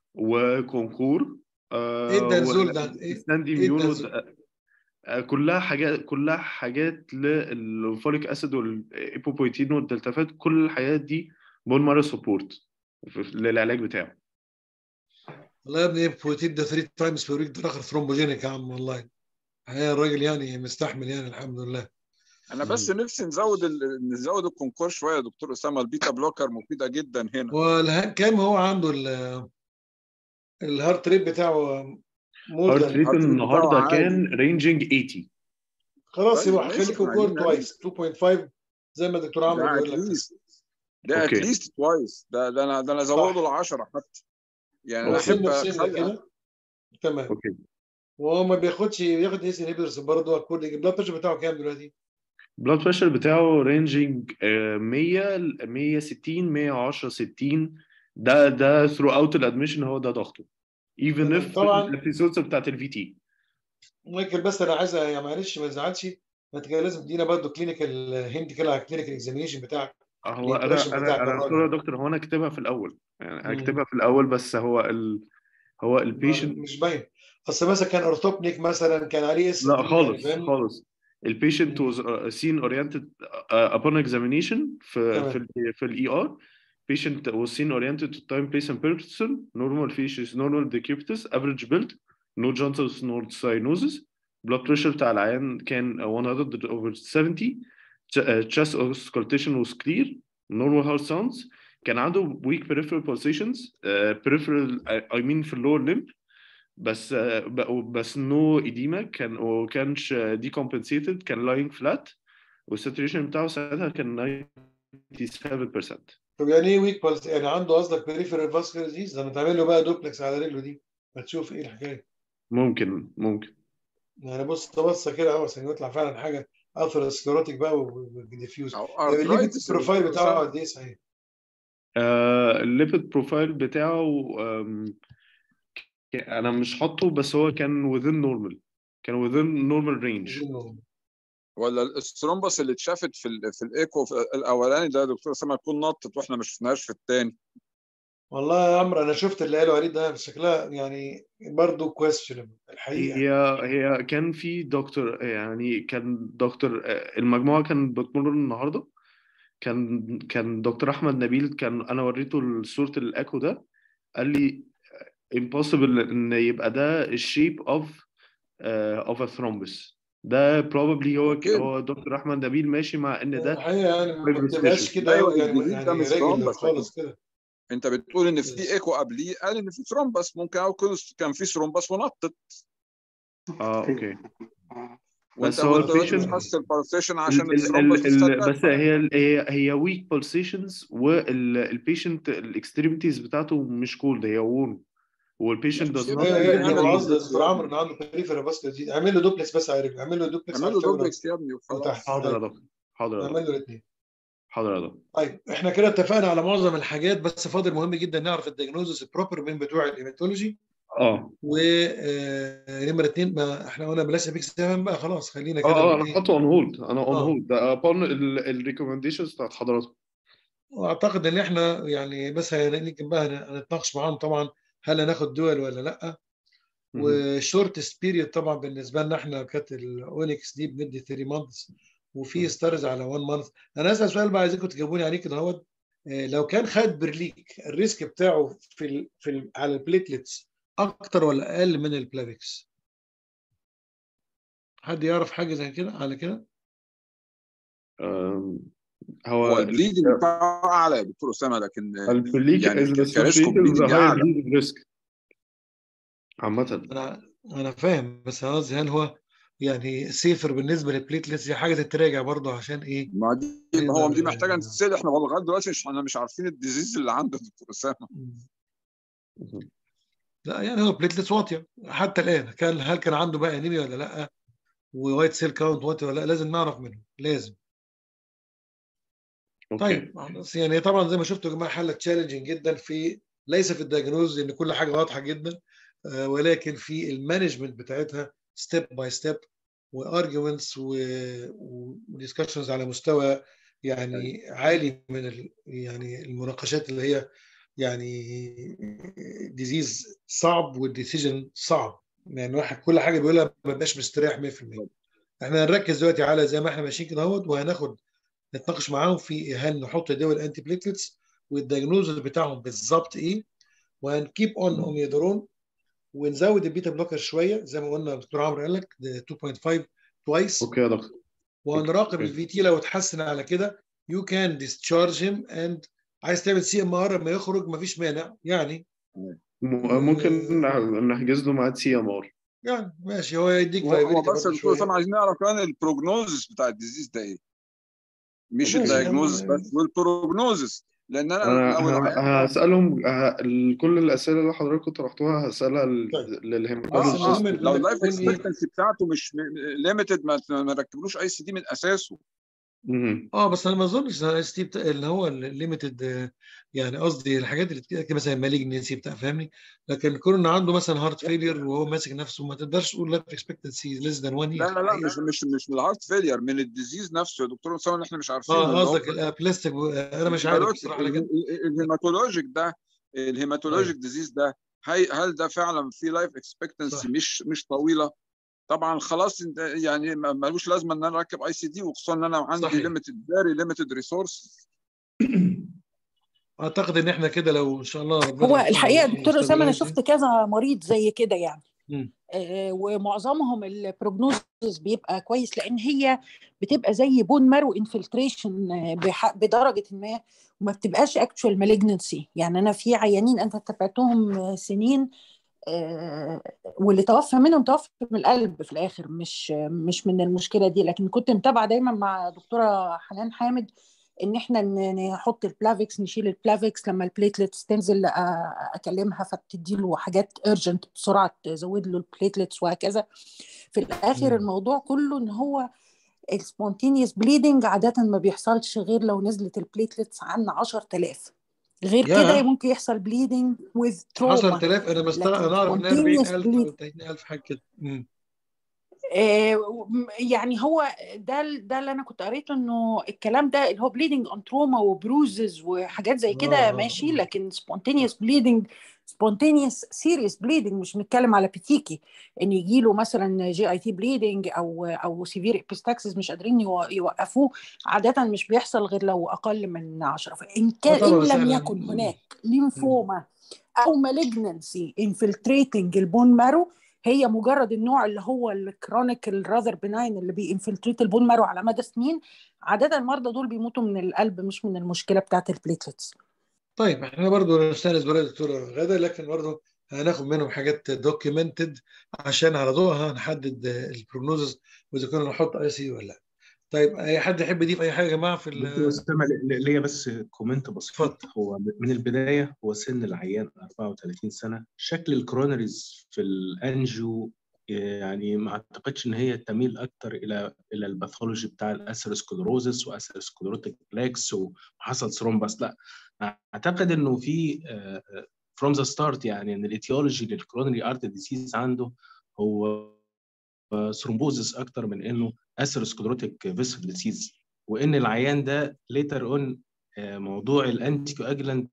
وكونكور آه ايه الدنزول ده؟ ايه وستاندي ايه ميون الدنزول؟ ود- آه، كلها حاجات كلها حاجات للفوليك اسيد والايبوبويتين والدلتافات كل الحاجات دي بون مارو سبورت للعلاج بتاعه والله يا ابني بروتين ده 3 تايمز في ويك ده اخر ثرومبوجينيك يا عم والله الحقيقه الراجل يعني مستحمل يعني الحمد لله انا بس نفسي نزود ال... نزود الكونكور شويه يا دكتور اسامه البيتا بلوكر مفيده جدا هنا والها- كام هو عنده ال- الهارت ريت بتاعه مور هارت ذان ريت الهارت ريت النهارده بتاعه كان رينجينج 80 خلاص طيب يبقى ماشي خليكم احنا كور عايزين نعمل توايس 2.5 زي ما الدكتور عمرو ده بيقول لك كده. اتليست ده أوكي. اتليست توايس ده ده انا ده انا ازوده ل 10 حتى يعني انا أوكي. احب سنه بسنه اخلي كده تمام اوكي وهو ما بياخدش بياخد ايس انهبيتورز برضه اكوردنج البلاد بريشر بتاعه كام دلوقتي؟ البلاد بريشر بتاعه رينجينج 100 ل 160 110 60 ده ده ثرو اوت الادميشن هو ده ضغطه ايفن اف طبعاً. الابيسودز بتاعت الفي تي مايكل بس انا عايز يا معلش ما تزعلش ما انت كان لازم تدينا برضه كلينيكال هنت كده على الكلينيكال اكزامينشن بتاعك هو انا الامبريشن بتاعك انا انا الراجل. سوري يا دكتور هو انا كاتبها في الاول يعني مم. هكتبها في الاول بس هو ال هو البيشنت مش باين اصل مثلا كان اورثوبنيك مثلا كان عليه اس لا تي خالص فاهم؟ خالص البيشنت مم. was uh, seen oriented uh, upon examination في تمام. في ال في الاي ار patient was seen oriented to time place and person normal features normal decubitus average build no jaundice nor cyanosis blood pressure بتاع العيان كان 100 over 70 ch- uh, chest auscultation was clear normal heart sounds كان عنده weak peripheral pulsations uh, peripheral I I mean في اللور limb بس آه، ب- بس نو إديما كان وكانش decompensated كان lying flat والساتوريشن بتاعه ساعتها كان 97% طب يعني ايه ويك بالس يعني عنده قصدك بريفيرال فاسكولار ديزيز لما تعمل له بقى دوبلكس على رجله دي ما تشوف ايه الحكايه ممكن ممكن يعني بص بصه كده اهو عشان يطلع فعلا حاجه اثيروسكليروتيك بقى وديفيوز أو الليبيد arthritis بروفايل يا بتاعه دكتور قد ايه صحيح؟ آه الليبيد بروفايل بتاعه آم، ك- انا مش حاطه بس هو كان within normal كان within normal range ولا الثرومبس اللي اتشافت في ال في الايكو في الاولاني ده يا دكتور سما تكون نطت واحنا ما شفناهاش في الثاني والله يا عمرو انا شفت اللي قالوا عليه ده شكلها يعني برضه كويستشنبل الحقيقه هي هي كان في دكتور يعني كان دكتور آه، المجموعة كان بتمر النهاردة كان كان دكتور أحمد نبيل كان أنا وريته صورة الأكو ده قال لي impossible إن يبقى ده الشيب of uh, of a thrombus ده probably هو أوكي. هو دكتور أحمد نبيل ماشي مع إن ده الحقيقه يعني ما Fibrous بتبقاش tissue. كده أيوة، أوي يعني الجديد ده يعني مش راجل ثرومبس، خالص كده انت بتقول ان بس. في ايكو قبليه قال ان في ثرومبس ممكن يكون كان في ثرومبس ونطت اه اوكي وانت بس هو وانت دلوقتي البيشنت بتحس البالسيشن عشان ال- ال- الثرومبس ال- ال- اشتغل بس هي هي هي ويك pulsations والبيشنت الاكستريميتيز بتاعته مش كولد هي وورم والبيشنت مش does يبقى not ايوه يعني ايوه أنا انا اللي قصدي يا بس دكتور يا عمرو ابني. ان عنده بريفيرال فاسكولار ديزيز اعمل له دوبلكس بس على رجله اعمل له دوبلكس اعمل على له الفيبرال دوبلكس يا ابني وخلاص وتحت حاضر يا طيب دكتور حاضر يا اعمل دكتور له الاثنين حاضر يا دكتور طيب احنا كده اتفقنا على معظم الحاجات بس فاضل مهم جدا نعرف الدياجنوزس البروبر من بتوع الايماتولوجي اه ونمره اثنين ما احنا قلنا بلاش ابيك 7 بقى خلاص خلينا كده اه اه بال- انا ايه حاطه اون هولد انا اون اه هولد ده upon الريكومنديشنز بتاعت حضراتكم واعتقد ان احنا يعني بس يمكن بقى هن- هنتناقش معاهم طبعا هل هناخد دول ولا لا مهم. وشورت بيريود طبعا بالنسبه لنا احنا كانت الاونكس دي بندي 3 مانثs وفي مم. ستارز على 1 مانث انا اسال سؤال بقى عايزينكم تجاوبوني عليه كده اهوت آه، لو كان خد برليك الريسك بتاعه في ال في ال على البليتلتس اكتر ولا اقل من البلافيكس حد يعرف حاجه زي كده على كده آم، هو هو البليدنج بتاعه اعلى يا دكتور اسامه لكن البليك يعني is ك- كريسك associated with a بليدنج higher اعلى bleeding risk عامة انا انا فاهم بس انا قصدي هل هو يعني سيفر بالنسبه للبليتلتس دي حاجه تتراجع برضه عشان ايه ما دي ما هو دي نقدر محتاجه نتسال احنا لغايه دلوقتي مش احنا مش عارفين الديزيز اللي عنده يا دكتور اسامه مهم. لا يعني هو بليتلتس واطيه حتى الان كان هل كان عنده بقى انيميا ولا لا ووايت سيل كاونت واطي ولا لا لازم نعرف منه لازم اوكي طيب بس يعني طبعا زي ما شفتوا يا جماعه حاله تشالنجينج جدا في ليس في الدياجنوز ان كل حاجه واضحه جدا آه، ولكن في المانجمنت بتاعتها ستيب باي ستيب وارجيومنتس وديسكشنز على مستوى يعني عالي من ال يعني المناقشات اللي هي يعني ديزيز صعب والديسيجن صعب يعني واحد كل حاجه بيقولها ما بيبقاش مستريح 100% احنا هنركز دلوقتي على زي ما احنا ماشيين كده اهوت وهناخد نتناقش معاهم في هل نحط دول انتي بليتلتس والدياجنوزز بتاعهم بالظبط ايه وهنكيب اون اون يدرون ونزود البيتا بلوكر شويه زي ما قلنا الدكتور عمرو قال لك ده 2.5 توايس اوكي يا دكتور وهنراقب اوكي الفي تي لو اتحسن على كده يو كان ديسشارج هيم اند عايز تعمل سي ام ار لما يخرج مفيش مانع يعني م- ممكن نحجز له ميعاد سي ام ار يعني ماشي هو يديك هو فايبيليتي بس برضه يا دكتور اسامه شويه عايزين نعرف كمان البروجنوزس بتاع الديزيز ده ايه مش ماشي الدايجنوزس يعني بس والبروجنوزس لان انا انا لو ه- العيان هسالهم ه- ال- كل الاسئله اللي حضراتكم طرحتوها هسالها طيب بس اه للهيماتولوجيست اه المهم لو انك اللايف تكون ايه اكسبكتنسي بتاعته مش ليميتد ما ما نركبلوش اي سي دي من اساسه مهم. اه بس انا ما اظنش اس تي بتاع اللي هو الليميتد يعني قصدي الحاجات اللي كده كده مثلا مالجنسي بتاع فاهمني لكن كون عنده مثلا هارت فيلير وهو ماسك نفسه ما تقدرش تقول لايف اكسبكتنسي ليس ذان 1 لا يير لا لا مش مش مش من الهارت فيلير من الديزيز نفسه يا دكتور اسامه اللي احنا مش عارفينه اه اللي هو قصدك الابلاستيك انا مش عارف الهيماتولوجيك بصراحه لكن الهيماتولوجيك ده الهيماتولوجيك ديزيز ده هي هل ده فعلا في لايف صح. اكسبكتنسي مش مش طويله طبعا خلاص انت يعني ما- ملوش لازمه ان انا اركب اي سي دي وخصوصا ان انا عندي صحيح. ليميتد فيري ليميتد ريسورس اعتقد ان احنا كده لو ان شاء الله ربنا هو يوفقنا الحقيقه ونوصل دكتور اسامه انا لستابلايز شفت كذا مريض زي كده يعني مم. آه، ومعظمهم البروجنوزس بيبقى كويس لان هي بتبقى زي بون مارو انفلتريشن بدرجه ما وما بتبقاش اكتشوال مالجنسي يعني انا في عيانين انت تابعتهم سنين آه، واللي توفى منهم توفى من القلب في الاخر مش مش من المشكله دي لكن كنت متابعه دايما مع دكتوره حنان حامد ان احنا ن- نحط البلافيكس نشيل البلافيكس لما البليتلتس تنزل آه، اكلمها فبتدي له حاجات ارجنت بسرعه تزود له البليتلتس وهكذا في الاخر مم. الموضوع كله ان هو السبونتينيوس بليدنج عاده ما بيحصلش غير لو نزلت البليتلتس عن 10000 غير كده يا ممكن يحصل بليدنج وذ تروما 10000 انا مستغرب لكن انا اعرف ان spontaneous 40000 bleeding او 30000 حاجه كده مم. آه، يعني هو ده ده اللي انا كنت قريته انه الكلام ده اللي هو بليدنج اون تروما وبروزز وحاجات زي اه كده اه ماشي اه لكن سبونتينيوس بليدنج سبونتينيوس سيريس بليدنج مش بنتكلم على بيتيكي ان يجي له مثلا جي اي تي بليدنج او او سيفير ابيستاكسس مش قادرين يو- يوقفوه عاده مش بيحصل غير لو اقل من 10 فان اه كان طبعا ان لم سهلا يكن هناك مم. ليمفوما او مالجنسي انفلتريتنج البون مارو هي مجرد النوع اللي هو الكرونيك الراذر بناين اللي بينفلتريت البون مارو على مدى سنين عاده المرضى دول بيموتوا من القلب مش من المشكله بتاعت البليتلتس طيب احنا برضو نستانس برأي الدكتورة غادة لكن برضو هناخد منهم حاجات دوكيومنتد عشان على ضوءها نحدد البروجنوزز واذا كنا نحط اي سي ولا لا طيب اي حد يحب يضيف اي حاجه يا جماعه في دكتور ال- اسامه ل- ليا بس كومنت بسيط اتفضل هو من البدايه هو سن العيان 34 سنه شكل الكرونريز في الانجيو يعني ما اعتقدش ان هي تميل اكتر الى الى الباثولوجي بتاع الاسيروسكلروزس واسيروسكلروتيك بلاكس وحصل ثرومبس لا اعتقد انه في فروم ذا ستارت يعني ان الايتيولوجي للكرونري ارت ديسيز عنده هو ثرومبوزس اكتر من انه اثيروسكلروتيك فيسل ديسيز وان العيان ده ليتر اون موضوع الانتي كواجلانت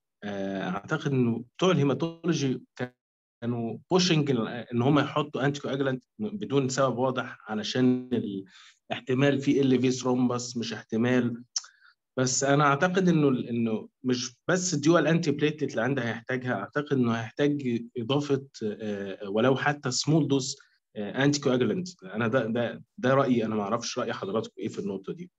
اعتقد انه بتوع الهيماتولوجي كانوا بوشنج ان هم يحطوا انتي كواجلانت بدون سبب واضح علشان الاحتمال في ال في ثرومبس مش احتمال بس انا اعتقد انه انه مش بس ديوال انتي بليتلت اللي عنده هيحتاجها اعتقد انه هيحتاج اضافه آه، ولو حتى سمول دوز انتي كواجلانت انا ده ده ده رايي انا ما اعرفش راي حضراتكم ايه في النقطه دي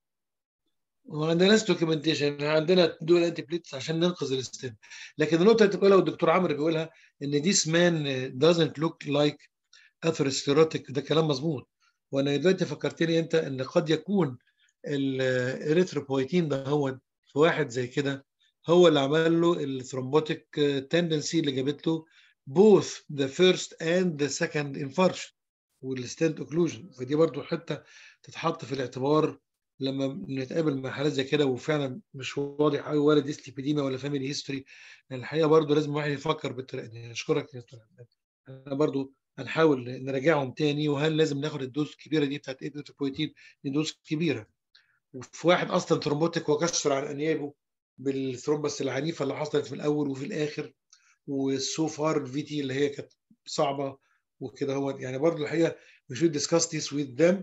وما عندناش دوكيومنتيشن عندنا دول انتي بليتس عشان ننقذ الستيم لكن النقطه اللي بتقولها والدكتور عمرو بيقولها ان this man doesn't look like atherosclerotic ده كلام مظبوط وانا دلوقتي فكرتني انت ان قد يكون الاريثروبويتين ده هو في واحد زي كده هو اللي عمل له الثرومبوتيك تندنسي اللي جابت له both the first and the second infarction والستنت اوكلوجن فدي برضو حته تتحط في الاعتبار لما بنتقابل مع حالات زي كده وفعلا مش واضح قوي ولا ديسليبيديميا ولا فاميلي هيستوري الحقيقه برضو لازم الواحد يفكر بالطريقه دي اشكرك يا دكتور عماد. انا برضو هنحاول نراجعهم تاني وهل لازم ناخد الدوز الكبيره دي بتاعت ايبوتروبويتين دي دوز كبيره وفي واحد اصلا ثرومبوتيك وكسر عن انيابه بالثرومبس العنيفه اللي حصلت في الاول وفي الاخر والسو فار الفي تي اللي هي كانت صعبه وكده هو يعني برضو الحقيقه we should discuss this with them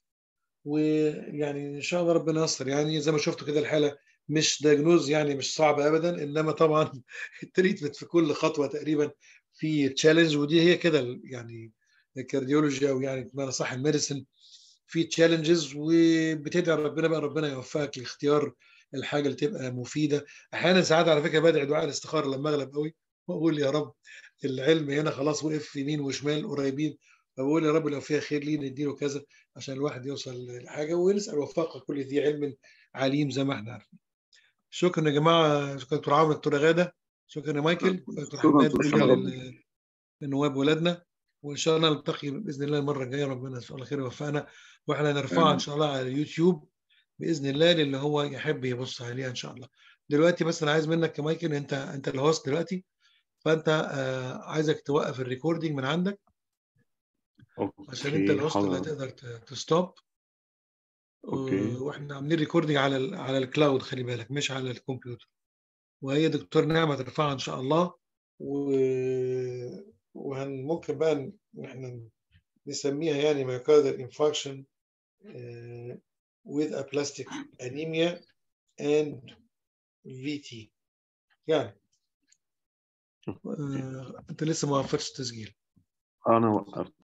ويعني ان شاء الله ربنا ييسر يعني زي ما شفتوا كده الحاله مش دايجنوز يعني مش صعبه ابدا انما طبعا التريتمنت في كل خطوه تقريبا في تشالنج ودي هي كده يعني الكارديولوجي او يعني بمعنى صح الميديسن في تشالنجز وبتدعي ربنا بقى ربنا يوفقك لاختيار الحاجه اللي تبقى مفيده احيانا ساعات على فكره بدعي دعاء الاستخاره لما اغلب قوي واقول يا رب العلم هنا خلاص وقف يمين وشمال قريبين فبقول يا رب لو فيها خير ليه نديله كذا عشان الواحد يوصل لحاجه ونسال وفاق كل ذي علم عليم زي ما احنا عارفين. شكرا يا جماعه شكرا دكتور عمرو دكتور غاده شكرا يا مايكل دكتور شكرا حماد دكتور كل شكرا. ال- النواب ولادنا وان شاء الله نلتقي باذن الله المره الجايه ربنا ان شاء الله خير يوفقنا واحنا نرفعها ان شاء الله على اليوتيوب باذن الله للي هو يحب يبص عليها ان شاء الله دلوقتي بس انا عايز منك يا مايكل انت انت الهوست دلوقتي فانت آه عايزك توقف الريكوردينج من عندك عشان انت اوكي الهوست اللي حاضر هتقدر ت- تستوب اوكي واحنا عاملين ريكوردينج على ال على الكلاود خلي بالك مش على الكمبيوتر وهي دكتور نعمة ترفعها ان شاء الله و... وممكن بقى ان احنا نسميها يعني myocardial infarction uh, with aplastic anemia and VT يعني اوكي آه، انت لسه ما وقفتش تسجيل انا وقفت